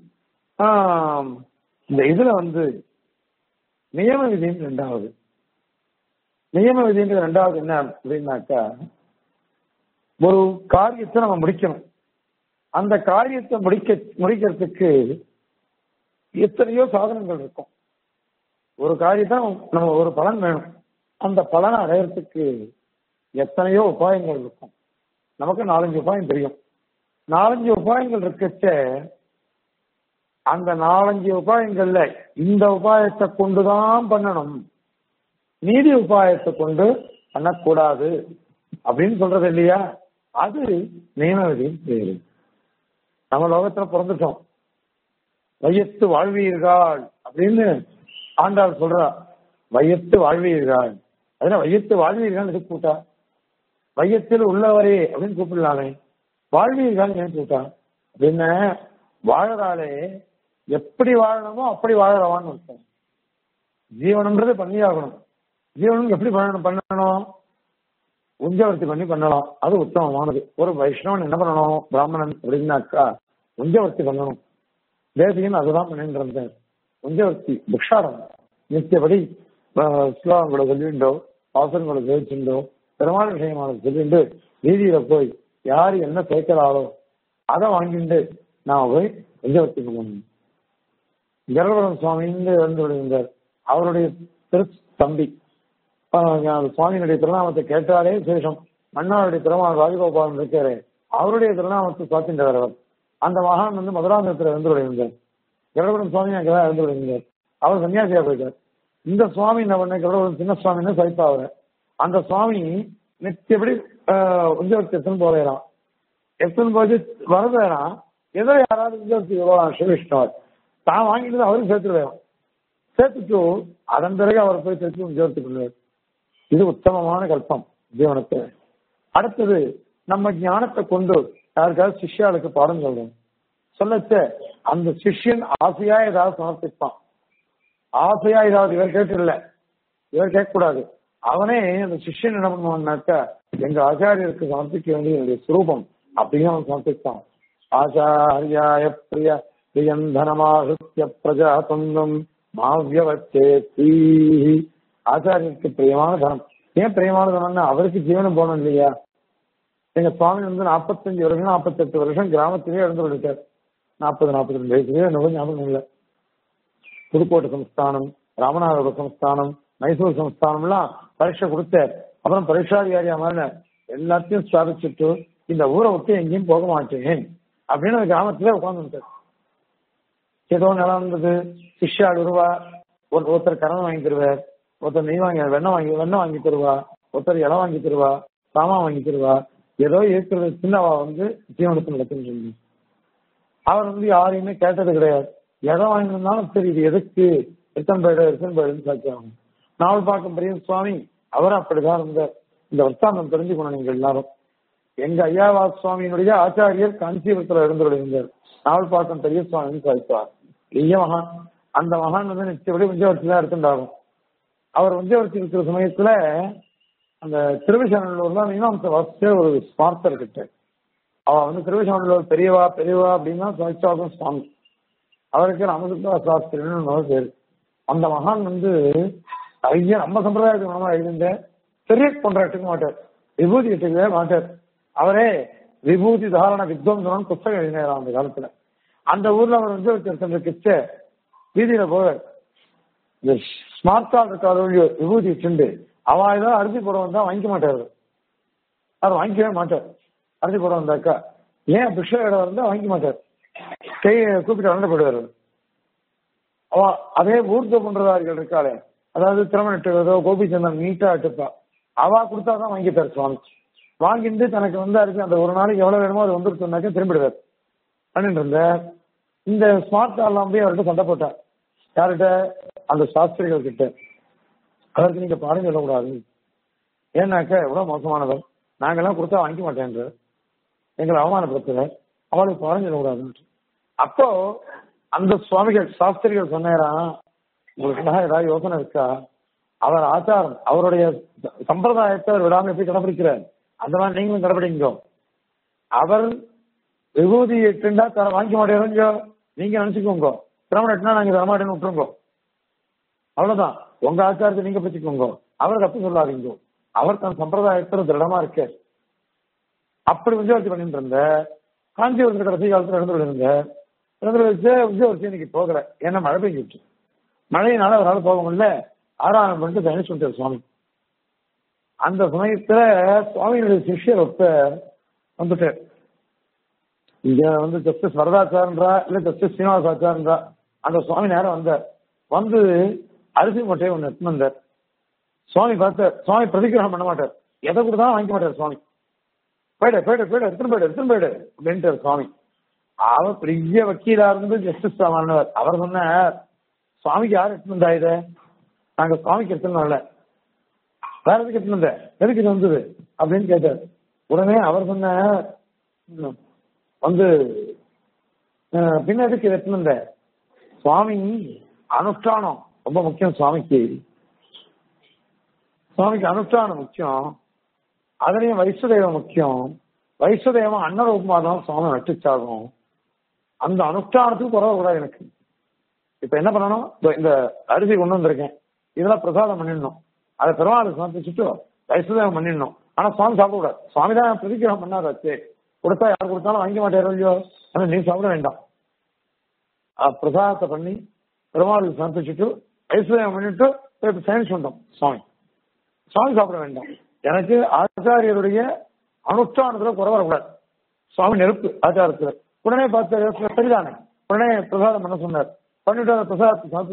இந்த இதுல வந்து நியம விதின்னு ரெண்டாவது நியம விதின்றது ரெண்டாவது என்ன அப்படின்னாக்கா ஒரு காரியத்தை நம்ம முடிக்கணும் அந்த காரியத்தை முடிக்க முடிக்கிறதுக்கு எத்தனையோ சாதனங்கள் இருக்கும் ஒரு காரியத்தை நம்ம ஒரு பலன் வேணும் அந்த பலனை அடையறதுக்கு எத்தனையோ உபாயங்கள் இருக்கும் நமக்கு நாலஞ்சு உபாயம் தெரியும் நாலஞ்சு உபாயங்கள் இருக்கச்ச அந்த நாலஞ்சு உபாயங்கள்ல இந்த உபாயத்தை கொண்டுதான் பண்ணணும் நீதி உபாயத்தை கொண்டு பண்ணக்கூடாது அப்படின்னு சொல்றது இல்லையா அது நியமவிதியின் பேரு நம்ம லோகத்துல பிறந்துட்டோம் வையத்து வாழ்வீர்கள் அப்படின்னு ஆண்டாள் சொல்றா வையத்து வாழ்வீர்கள் அதனால வையத்து வாழ்வீர்கள் எதுக்கு கூட்டா வையத்தில் உள்ளவரே அப்படின்னு கூப்பிடலாமே வாழ்வீர்கள் ஏன் கூட்டா அப்படின்னு வாழறாலே எப்படி வாழணுமோ அப்படி வாழறவான்னு அர்த்தம் ஜீவனம்ன்றது பண்ணியாகணும் ஜீவனம் எப்படி பண்ணணும் பண்ணணும் உஞ்சவர்த்தி பண்ணி பண்ணலாம் அது உத்தமமானது ஒரு வைஷ்ணவன் என்ன பண்ணணும் பிராமணன் அப்படின்னாக்கா உஞ்சவர்த்தி பண்ணணும் தேசியன் அதுதான் பண்ணிட்டு இருந்தார் உஞ்சவர்த்தி புக்ஷாரம் நித்தியபடி ஸ்லோகங்களை சொல்லிண்டோ வாசனங்களை ஜெயிச்சுண்டோ பெருமாள் விஷயமான சொல்லிண்டு வீதியில போய் யார் என்ன சேர்க்கிறாரோ அதை வாங்கிட்டு நான் போய் உஞ்சவர்த்தி பண்ணணும் கர்வரம் சுவாமின்னு வந்து விடுகின்றார் அவருடைய திரு தம்பி சுவாமியினுடைய திருநாமத்தை கேட்டாலே சேஷம் மன்னாருடைய திருமால் ராஜகோபாலன் இருக்காரு அவருடைய திருநாமத்தை சுவாத்தின்றவர் அவர் அந்த மகான் வந்து மதுராந்தகத்தில் இருந்து விடுகின்றார் கரபுரம் சுவாமி அங்கதான் இருந்து விடுகின்றார் அவர் சன்னியாசியா போயிட்டார் இந்த சுவாமி என்ன பண்ண ஒரு சின்ன சுவாமின்னு சைப்பா அவரு அந்த சுவாமி நித்தியபடி உத்தியோகத்தை எடுத்துன்னு போவேறான் எடுத்துன்னு போய் வரவேறான் ஏதோ யாராவது உத்தியோகத்துக்கு சிவவிஷ்ணவர் தான் வாங்கிட்டு அவரும் சேர்த்துருவேன் சேர்த்துட்டு அதன் பிறகு அவர் போய் திருப்பி உத்தியோகத்துக்கு இது உத்தமமான கல்பம் ஜீவனத்தை அடுத்தது நம்ம ஞானத்தை கொண்டு யாருக்காவது சிஷ்யாளுக்கு பாடம் சொல்றோம் சொல்லச்ச அந்த சிஷ்யன் ஆசையா ஏதாவது சமர்ப்பிப்பான் ஆசையா ஏதாவது இவர் கேட்டுல இவர் கேட்கக்கூடாது அவனே அந்த சிஷ்யன் என்ன பண்ணுவான்னாக்கா எங்க ஆச்சாரியருக்கு சமர்ப்பிக்க வேண்டிய என்னுடைய சுரூபம் அப்படின்னு அவன் சமர்ப்பித்தான் ஆச்சாரியாய பிரிய பிரியந்தனமாகித்ய பிரஜா துங்கம் மாவியவச்சே ஆச்சாரியருக்கு பிரியமான தனம் ஏன் பிரியமான தனம்னா அவருக்கு ஜீவனம் போகணும் இல்லையா எங்க சுவாமி வந்து நாற்பத்தஞ்சு வருஷம் நாற்பத்தெட்டு வருஷம் கிராமத்திலேயே இருந்து விட்டார் நாற்பது நாற்பத்தி ரெண்டு வயசுலயே எனக்கு ஞாபகம் இல்லை புதுக்கோட்டை சமஸ்தானம் ராமநாதபுர சமஸ்தானம் மைசூர் சமஸ்தானம்லாம் பரீட்சை கொடுத்தார் அப்புறம் பரீட்சாதிகாரியா மாறின எல்லாத்தையும் ஸ்தாபிச்சுட்டு இந்த ஊரை விட்டு எங்கேயும் போக மாட்டேன் அப்படின்னு அந்த கிராமத்திலே உட்காந்துட்டார் ஏதோ நிலம் இருந்தது சிஷ்யாடு ரூபா ஒரு ஒருத்தர் கடன் வாங்கி தருவார் ஒருத்தர் நெய் வாங்கி வெண்ணெய் வாங்கி வெண்ணெய் வாங்கி தருவா ஒருத்தர் இலை வாங்கி தருவா சாமா வாங்கி தருவா ஏதோ இருக்கிறது சின்னவா வந்து ஜீவனத்தில் நடத்துன்னு அவர் வந்து யாரையுமே கேட்டது கிடையாது எதை வாங்கியிருந்தாலும் சரி இது எதுக்கு எத்தனை பேடு எத்தனை பேடுன்னு சாட்சியாகும் நாவல் பார்க்கும் பெரிய சுவாமி அவரும் அப்படிதான் இருந்தார் இந்த வர்த்தாந்தம் தெரிஞ்சுக்கணும் நீங்க எல்லாரும் எங்க ஐயாவா சுவாமியினுடைய ஆச்சாரியர் காஞ்சிபுரத்துல இருந்திருந்தார் நாவல் பார்க்கும் பெரிய சுவாமின்னு சாதிப்பார் பெரிய மகான் அந்த மகான் வந்து நிச்சயப்படி விஜயவர்த்தி தான் எடுத்துட்டாகும் அவர் விஜயவர்த்தி இருக்கிற சமயத்துல அந்த திருவிசநல்லூர்ல மீனாம்ச வாசிச்ச ஒரு ஸ்மார்த்தர் கிட்ட அவ வந்து திருவிசநல்லூர் பெரியவா பெரியவா அப்படின்னா சாதிச்சாகும் சுவாமி அவருக்கு ராமசுந்தர சாஸ்திரின்னு பேரு அந்த மகான் வந்து நிறைய நம்ம சம்பிரதாயத்துக்கு மனமா எழுந்த பெரிய கொண்டாட்டுக்க மாட்டார் விபூதி எடுத்துக்கவே மாட்டார் அவரே விபூதி தாரண வித்வம்சனம் புத்தகம் எழுதினார் அந்த காலத்துல அந்த ஊர்ல அவர் வந்து ஒருத்தர் கிச்ச வீதியில போவார் இந்த ஸ்மார்ட் கார்டு இருக்காத விபூதி வச்சுண்டு அவ ஏதாவது அரிசி போட வந்தா வாங்கிக்க மாட்டாரு அவர் வாங்கிக்கவே மாட்டார் அரிசி போட வந்தாக்கா ஏன் பிஷ இடம் இருந்தா வாங்கிக்க மாட்டார் கையை கூப்பிட்டு வளர்ந்து போயிடுவார் அவ அதே ஊர்த்த பண்றதார்கள் இருக்காளே அதாவது திறமணிட்டுறதோ கோபிச்சந்தன் நீட்டா எடுப்பா அவ கொடுத்தாதான் வாங்கிப்பார் சுவாமி வாங்கிட்டு தனக்கு வந்து அரிசி அந்த ஒரு நாளைக்கு எவ்வளவு வேணுமோ அது வந்துருச்சுனாக்க திரும்பிடுவார் பண்ணிட்டு இருந்த இந்த ஸ்மார்ட் கார்லாம் போய் அவர்கிட்ட சண்டை போட்டார் யார்கிட்ட அந்த சாஸ்திரிகள் கிட்ட அவருக்கு நீங்க பாடம் சொல்லக்கூடாது ஏன்னாக்க எவ்வளவு மோசமானவர் நாங்கெல்லாம் கொடுத்தா வாங்கிக்க மாட்டேன்ற எங்களை அவமானப்படுத்துற அவளுக்கு பாடம் சொல்லக்கூடாதுன்னு அப்போ அந்த சுவாமிகள் சாஸ்திரிகள் சொன்னாராம் உங்களுக்கு ஏதாவது யோசனை இருக்கா அவர் ஆச்சாரம் அவருடைய சம்பிரதாயத்தை அவர் விடாம எப்படி கடைபிடிக்கிறார் அந்த மாதிரி நீங்களும் கடைபிடிங்க அவர் விபூதி எட்டுண்டா தர வாங்கிக்க மாட்டேங்க நீங்க நினைச்சுக்கோங்க திருமணம் எட்டுனா நாங்க தரமாட்டேன்னு விட்டுருங்க அவ்வளவுதான் உங்க ஆச்சாரத்தை நீங்க பற்றிக்கோங்க அவர் தப்பு சொல்லாதீங்க அவர் தன் சம்பிரதாயத்தில் திருடமா இருக்க அப்படி விஜயவர்த்தி பண்ணிட்டு இருந்த காஞ்சிபுரத்துல கடைசி காலத்துல இருந்து இருந்த இருந்து வச்சு விஜயவர்த்தி இன்னைக்கு போகல ஏன்னா மழை பெஞ்சிட்டு மழையினால அவரால் போக முடியல ஆறாம் பண்ணிட்டு தனிச்சு விட்டார் சுவாமி அந்த சமயத்துல சுவாமியினுடைய சிஷ்யர் ஒத்த வந்துட்டார் இங்க வந்து ஜஸ்டிஸ் வரதாச்சாரன்றா இல்ல ஜஸ்டிஸ் சீனிவாசாச்சாரன்றா அந்த சுவாமி நேரம் வந்தார் வந்து அரிசி மூட்டையை ஒண்ணு எடுத்துன்னு வந்தார் சுவாமி பார்த்தார் சுவாமி பிரதிகிரகம் பண்ண மாட்டார் எதை கொடுத்தாலும் வாங்கிக்க மாட்டார் சுவாமி போயிடு போயிடு போயிடு எடுத்துன்னு போயிடு எடுத்துன்னு போயிடு அப்படின்ட்டு சுவாமி அவர் பெரிய வக்கீலா இருந்து ஜஸ்டிஸ் மாறினவர் அவர் சொன்னார் சுவாமிக்கு யார் எடுத்துன்னு வந்தா இதை நாங்க சுவாமிக்கு எடுத்துன்னு வரல வேற எதுக்கு எடுத்துன்னு வந்த எதுக்கு இது வந்தது அப்படின்னு கேட்டார் உடனே அவர் சொன்ன வந்து பின்ன எதுக்கு இதை எடுத்துன்னு வந்த சுவாமி அனுஷ்டானம் ரொம்ப முக்கியம் சுவாமிக்கு சுவாமிக்கு அனுஷ்டானம் முக்கியம் அதுலயும் வைசுதேவம் முக்கியம் வைசுதேவம் அன்னரூபமா தான் சுவாமி நட்டுச்சாகும் அந்த அனுஷ்டானத்துக்கு குறவ கூடாது எனக்கு இப்ப என்ன பண்ணணும் இந்த அரிசி கொண்டு வந்திருக்கேன் இதெல்லாம் பிரசாதம் பண்ணிடணும் அதை பெருமாளுக்கு சமர்ப்பிச்சுட்டு வைசுதேவம் பண்ணிடணும் ஆனா சுவாமி சாப்பிடக்கூடாது சுவாமி தான் பிரதிகிரகம் பண்ணாதாச்சு கொடுத்தா யார் கொடுத்தாலும் வாங்க மாட்டேன் இல்லையோ ஆனா நீ சாப்பிட வேண்டாம் பிரசாதத்தை பண்ணி பெருமாளுக்கு சமர்ப்பிச்சுட்டு வைசுதேவம் பண்ணிட்டு சயின்ஸ் வந்தோம் சுவாமி சுவாமி சாப்பிட வேண்டாம் எனக்கு ஆச்சாரியருடைய அனுஷ்டானத்துல குறை வரக்கூடாது சுவாமி நெருப்பு ஆச்சாரத்துல உடனே பார்த்தாரு சரிதானே உடனே பிரசாதம் பண்ண சொன்னார் பண்ணிட்டு அந்த பிரசாதத்தை சாப்பிட்டார்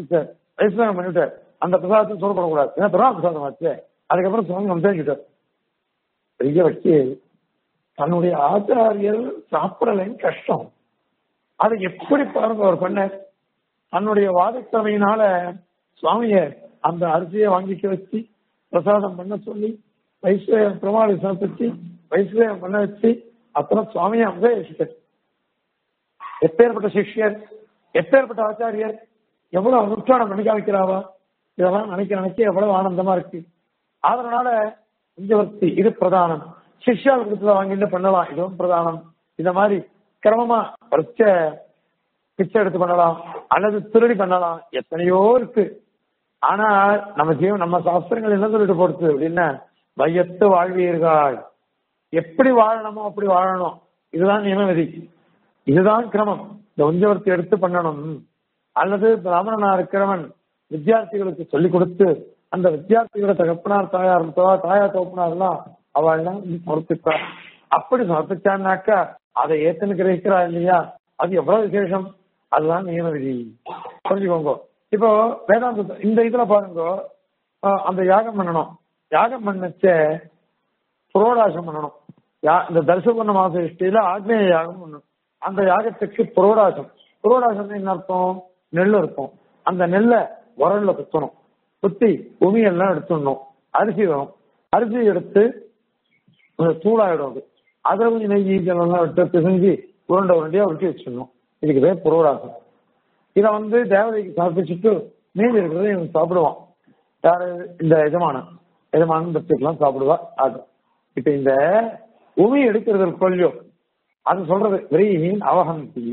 வைஷ்ணவம் பண்ணிவிட்டார் அந்த பிரசாதத்தை சொல்லப்படக்கூடாது ஏன்னா பிரமா பிரசாதம் ஆச்சு அதுக்கப்புறம் சுவாமி வம்சாக்கிட்டார் பெரிய வச்சு தன்னுடைய ஆச்சாரியர் சாப்பிடலைன்னு கஷ்டம் அதை எப்படி பாருங்க அவர் பண்ண தன்னுடைய வாதத்தமையினால சுவாமிய அந்த அரிசியை வாங்கிக்க வச்சு பிரசாதம் பண்ண சொல்லி வைஸ்வ பிரமாணி சமர்ப்பிச்சு வைஸ்வயம் பண்ண வச்சு அப்புறம் சுவாமியை அபதேசிட்டார் எப்பேற்பட்ட சிஷ்யர் எப்பேற்பட்ட ஆச்சாரியர் எவ்வளவு அனுஷ்டானம் பண்ணி காமிக்கிறாவா இதெல்லாம் நினைக்க நினைக்க எவ்வளவு ஆனந்தமா இருக்கு அதனால பஞ்சவர்த்தி இது பிரதானம் சிஷ்யால் கொடுத்துல வாங்கிட்டு பண்ணலாம் இதுவும் பிரதானம் இந்த மாதிரி கிரமமா பரிச்ச பிச்சை எடுத்து பண்ணலாம் அல்லது திருடி பண்ணலாம் எத்தனையோ இருக்கு ஆனா நம்ம ஜீவன் நம்ம சாஸ்திரங்கள் என்ன சொல்லிட்டு போடுது அப்படின்னா வையத்து வாழ்வீர்கள் எப்படி வாழணுமோ அப்படி வாழணும் இதுதான் நியம விதி இதுதான் கிரமம் இந்த வஞ்சவர்த்தி எடுத்து பண்ணணும் அல்லது பிராமணனா இருக்கிறவன் வித்தியார்த்திகளுக்கு சொல்லிக் கொடுத்து அந்த வித்தியார்த்திகளோட தகப்பனார் தாயார் தா- தாயார் தகப்பனார்லாம் அவள்லாம் சமர்ப்பிப்பா அப்படி சமர்ப்பிச்சான்னாக்கா அதை ஏத்துன்னு கிரகிக்கிறா இல்லையா அது எவ்வளவு விசேஷம் அதுதான் நியம விதி புரிஞ்சுக்கோங்க இப்போ வேதாந்த இந்த இதுல பாருங்க ஆஹ் அந்த யாகம் பண்ணணும் யாகம் பண்ணச்ச புரோடாசம் பண்ணணும் யா- இந்த தரிசபுர்ண மாச இஷ்டியில ஆக்னேய யாகம் பண்ணணும் அந்த யாகத்துக்கு புரோடாசம் புரோடாசம் என்ன அர்த்தம் நெல் இருக்கும் அந்த நெல்லை உரல்ல குத்தணும் குத்தி உமியெல்லாம் எடுத்துடணும் அரிசி வரும் அரிசி எடுத்து கொஞ்சம் சூடாயிடும் அது அதுல கொஞ்சம் நெய் இதெல்லாம் எடுத்து பிசைஞ்சு உருண்டை உருண்டையா உருட்டி வச்சிடணும் இதுக்கு பேர் புரோடாசம் இதை வந்து தேவதைக்கு சமர்ப்பிச்சுட்டு மீதி இருக்கிறத இவன் சாப்பிடுவான் யாரு இந்த எஜமானன் எஜமானன் பட்சத்துலாம் சாப்பிடுவா அது இப்ப இந்த உமி எடுக்கிறது ஒரு கொல்லியோ அது சொல்றது விரீஹின் அவகந்தி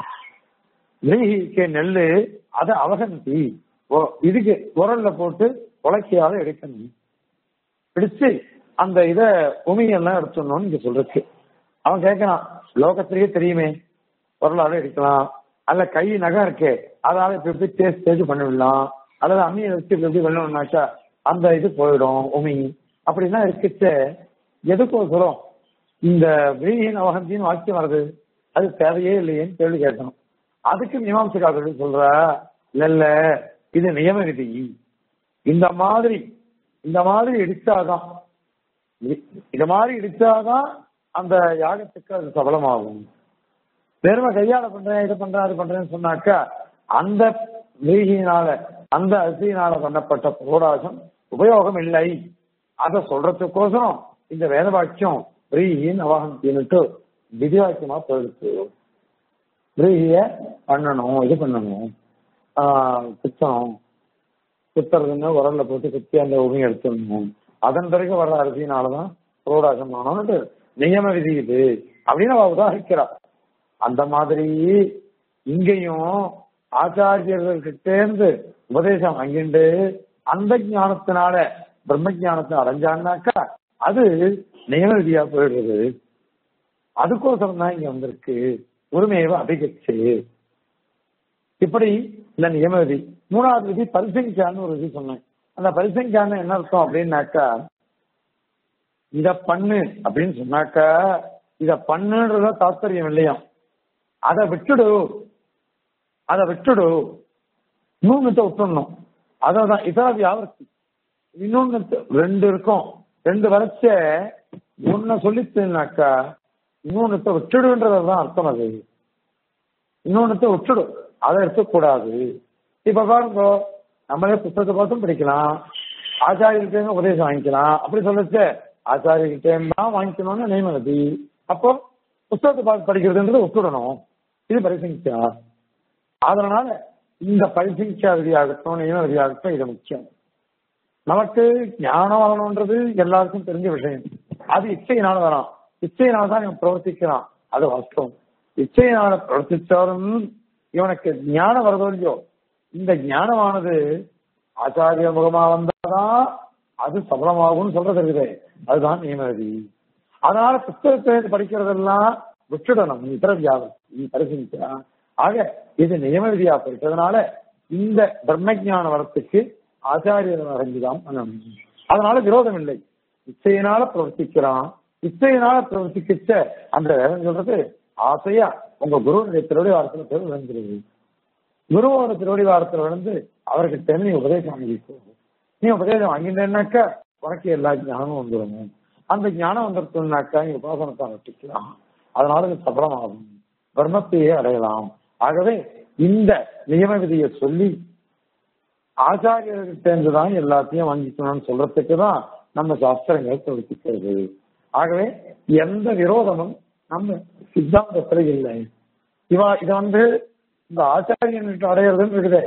விரீஹிக்கு நெல்லு அது அவகந்தி ஓ- இதுக்கு உரல்ல போட்டு உலக்கையால எடுக்கணும் பிடிச்சு அந்த இத உமியெல்லாம் எடுத்துடணும்னு இங்க சொல்றதுக்கு அவன் கேட்கறான் லோகத்திலேயே தெரியுமே பொருளால எடுக்கலாம் அல்ல கை நகம் இருக்கே அதால இப்ப எப்படி தேய்ச்சி தேய்ச்சி பண்ணிவிடலாம் அல்லது அம்மியை வச்சு இப்படி எப்படி பண்ணணும்னாக்கா அந்த இது போயிடும் உமி அப்படின்னா இருக்குச்ச எதுக்கோசரம் இந்த விரீகின் அவகந்தின்னு வாக்கியம் வருது அது தேவையே இல்லையேன்னு கேள்வி கேட்கணும் அதுக்கு மீமாம்சக்காரர்கள் சொல்ற இல்ல இல்ல இது நியம விதி இந்த மாதிரி இந்த மாதிரி இடிச்சாதான் இ- இந்த மாதிரி இடிச்சாதான் அந்த யாகத்துக்கு அது சபலமாகும் வெறும கையால பண்றேன் இது பண்றேன் அது பண்றேன்னு சொன்னாக்கா அந்த வீகியினால அந்த அரிசியினால பண்ணப்பட்ட புரோடாசம் உபயோகம் இல்லை அத சொல்றதுக்கோசரம் இந்த வேத வாக்கியம் பிரீகின் அவகந்தின்னுட்டு விதிவாக்கியமா போயிடுச்சு பிரீகிய பண்ணணும் இது பண்ணணும் ஆஹ் குத்தணும் குத்துறதுன்னு உரல்ல போட்டு குத்தி அந்த உரிமை எடுத்துடணும் அதன் பிறகு வர்ற அரிசியினாலதான் புரோடாசம் பண்ணணும்னு நியம விதி இது அப்படின்னு அவ உதாரிக்கிறா அந்த மாதிரி இங்கேயும் ஆச்சாரியர்கள்கிட்டேருந்து உபதேசம் வாங்கிண்டு அந்த ஞானத்தினால பிரம்ம ஞானத்தை அடைஞ்சான்னாக்கா அது நியம விதியா போயிடுறது அதுக்கோசரம் தான் இங்க வந்திருக்கு உரிமையவ அபிகச்சு இப்படி இந்த நியம விதி மூணாவது விதி பரிசங்கியான்னு ஒரு விதி சொன்னேன் அந்த பரிசங்கியான்னு என்ன அர்த்தம் அப்படின்னாக்கா இத பண்ணு அப்படின்னு சொன்னாக்கா இத பண்ணுன்றத தாத்பரியம் இல்லையா அதை விட்டுடு அதை விட்டுடு இன்னொன்னு விட்டுடணும் அதான் இதாவது யாவர்த்தி இன்னொன்னு ரெண்டு இருக்கும் ரெண்டு வரைச்ச ஒன்ன சொல்லிச்சுனாக்கா இன்னொன்னத்தை விட்டுடுன்றதுதான் அர்த்தம் அது இன்னொன்னத்தை விட்டுடு அதை எடுக்கக்கூடாது இப்ப பாருங்க நம்மளே புத்தகத்தை பார்த்தும் படிக்கலாம் ஆச்சாரியர்கிட்ட உபதேசம் வாங்கிக்கலாம் அப்படி சொல்லச்சு ஆச்சாரியர்கிட்ட தான் வாங்கிக்கணும்னு நியமதி அப்போ புத்தகத்தை பார்த்து படிக்கிறதுன்றது விட்டுடணும் இது பரிசங்கிச்சா அதனால இந்த பரிசங்கிச்சா விதியாகட்டும் நியம விதியாகட்டும் இது முக்கியம் நமக்கு ஞானம் வரணுன்றது எல்லாருக்கும் தெரிஞ்ச விஷயம் அது இச்சையினால வரான் இச்சையினால தான் இவன் பிரவர்த்திக்கிறான் அது வாஸ்தவம் இச்சையினால பிரவர்த்திச்சாலும் இவனுக்கு ஞானம் வரதோ இல்லையோ இந்த ஞானமானது ஆச்சாரிய முகமா வந்தாதான் அது சபலமாகும்னு சொல்றது இருக்குது அதுதான் நியமதி அதனால புத்தகத்தை படிக்கிறதெல்லாம் விட்டுடணும் இதர வியாபம் நீ பரிசீலிச்சா ஆக இது நியம விதியா போயிட்டதுனால இந்த பிரம்ம ஞான வரத்துக்கு ஆச்சாரியர் அடைஞ்சுதான் பண்ணணும் அதனால விரோதம் இல்லை இச்சையினால பிரவர்த்திக்கிறான் இச்சையினால பிரவர்த்திக்கிச்ச அந்த வேதம் சொல்றது ஆசையா உங்க குரு நிலையத்தினுடைய வார்த்தையில பேர் விளங்குகிறது குருவோட திருவடி வாரத்துல விழுந்து அவர்கிட்ட நீ உபதேசம் வாங்கிக்கோ நீ உபதேசம் வாங்கிட்டேன்னாக்கா உனக்கு எல்லா ஞானமும் வந்துடும் அந்த ஞானம் வந்துருச்சுனாக்கா நீ உபாசனத்தை நட்டிக்கலாம் அதனால இது சபலமாகும் பிரம்மத்தையே அடையலாம் ஆகவே இந்த நியம விதியை சொல்லி ஆச்சாரியர்கிட்ட இருந்துதான் எல்லாத்தையும் வாங்கிக்கணும்னு சொல்றதுக்கு தான் நம்ம சாஸ்திரங்கள் தொடுத்திக்கிறது ஆகவே எந்த விரோதமும் நம்ம சித்தாந்தத்துல இல்லை இவா இது வந்து இந்த ஆச்சாரியன்கிட்ட அடையிறதுன்னு இருக்குதே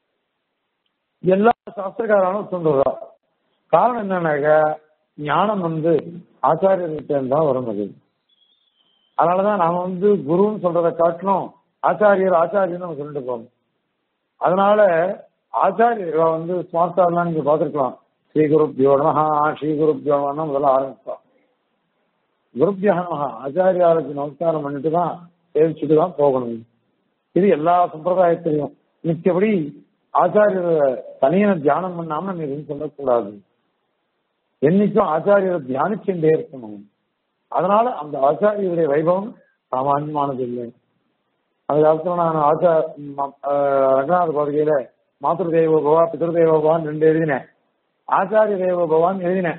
எல்லா சாஸ்திரக்காரனும் சொல்றதா காரணம் என்னன்னாக்க ஞானம் வந்து ஆச்சாரியர்கிட்ட தான் வருவது அதனாலதான் நாம வந்து குருன்னு சொல்றதை காட்டிலும் ஆச்சாரியர் ஆச்சாரியர் நம்ம சொல்லிட்டு போகணும் அதனால ஆச்சாரியர் வந்து ஸ்மார்த்தாலாம் நீங்க பார்த்துருக்கலாம் ஸ்ரீ குருப்யோ நமஹா ஸ்ரீ குருப்யோ நமஹா முதல்ல ஆரம்பிப்பா குருப்யா நமஹா ஆச்சாரியாருக்கு நமஸ்காரம் பண்ணிட்டு தான் சேவிச்சுட்டு தான் போகணும் இது எல்லா சம்பிரதாயத்திலையும் மிச்சபடி ஆச்சாரியரை தனியான தியானம் பண்ணாம நம்ம எதுவும் சொல்லக்கூடாது என்னைக்கும் ஆச்சாரியரை தியானிச்சுட்டே இருக்கணும் அதனால அந்த ஆச்சாரியருடைய வைபவம் சாமான்யமானது இல்லை அந்த காலத்துல நான் ஆச்சா ம- ஆஹ் ரங்கநாத பகுதியில மாத்திரு தேவ பவா பிதர் தேவ பவான் ரெண்டு எழுதினேன் ஆச்சாரிய தேவ பவான் எழுதினேன்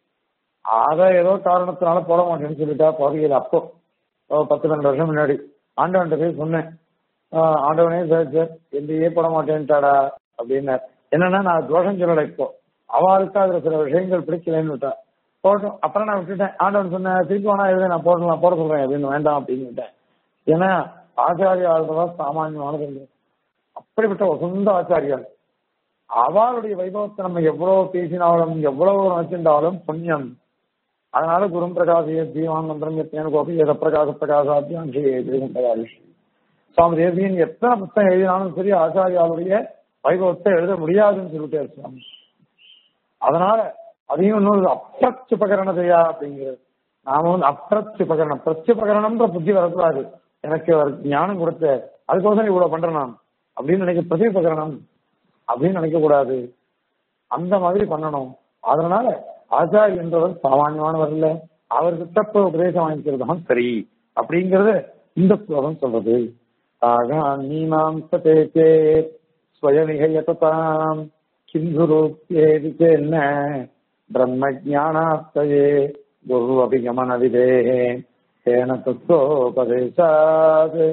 அத ஏதோ காரணத்தினால போட மாட்டேன்னு சொல்லிட்டா பகுதியில் அப்போ ஓ, பத்து பன்னெண்டு வருஷம் முன்னாடி ஆண்டவன்கிட்ட போய் சொன்னேன் ஆஹ் ஆண்டவனே சார் சார் எல்லையே போட மாட்டேன்ட்டாடா அப்படின்னார் என்னன்னா நான் தோஷம் சொல்லலை இப்போ அவளுக்கு அதுல சில விஷயங்கள் பிடிக்கலன்னு விட்டா போட்டோம் அப்புறம் நான் விட்டுட்டேன் ஆண்டவன் சொன்னேன் திருப்பி வேணா எழுத நான் போடலாம் போட சொல்றேன் அப்படின்னு வேண்டாம் அப்படின்னு விட்டேன் ஏன்னா ஆச்சாரிய ஆளுதான் சாமானியமானது இல்லை அப்படிப்பட்ட ஒரு சொந்த ஆச்சாரியால் அவளுடைய வைபவத்தை நம்ம எவ்வளவு பேசினாலும் எவ்வளவு நினைச்சிருந்தாலும் புண்ணியம் அதனால குரும் பிரகாசிய தீவான் மந்திரம் எத்தனை கோபி எத பிரகாச பிரகாசாத்தியம் பிரகாஷ் சுவாமி தேசியன் எத்தனை புத்தகம் எழுதினாலும் சரி ஆச்சாரியாளுடைய வைபவத்தை எழுத முடியாதுன்னு சொல்லிட்டாரு சுவாமி அதனால அதையும் இன்னொரு அப்பிரச்சுபகரணதையா அப்படிங்கிறது நாம வந்து அப்பிரச்சுபகரணம் பிரச்சுபகரணம்ன்ற புத்தி வரக்கூடாது எனக்கு அவர் ஞானம் கொடுத்த அதுக்கோசரம் இவ்வளவு பண்றேன் நான் அப்படின்னு நினைக்க பிரதிபகரணம் அப்படின்னு நினைக்க கூடாது அந்த மாதிரி பண்ணணும் அதனால ஆச்சாரி என்றவர் சாமானியமானவர் இல்ல அவர்கிட்ட போய் உபதேசம் வாங்கிக்கிறது தான் சரி அப்படிங்கறது இந்த ஸ்லோகம் சொல்றது ஆக நீமாம் சதேகே ஸ்வயமிகையதாம் கிந்துரூப்யேதி என்ன பிரம்ம ஜானாஸ்தயே குரு அபிகமன விதேஹே தேன தத்துவோபதேசாத்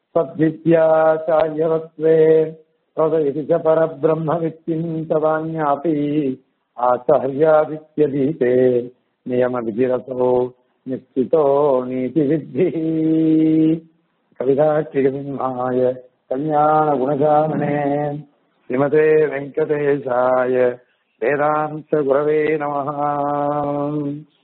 சத்வித்யாச்சாரியவத்வே तदयति च परब्रह्मवित्तिम् तदान्यापि आचार्यादित्यदीते नियमविधिरसो निश्चितो नीतिविद्धिः कविताक्षिकसिंहाय कल्याणगुणशामने श्रीमते वेङ्कटेशाय वेदान्तगुरवे नमः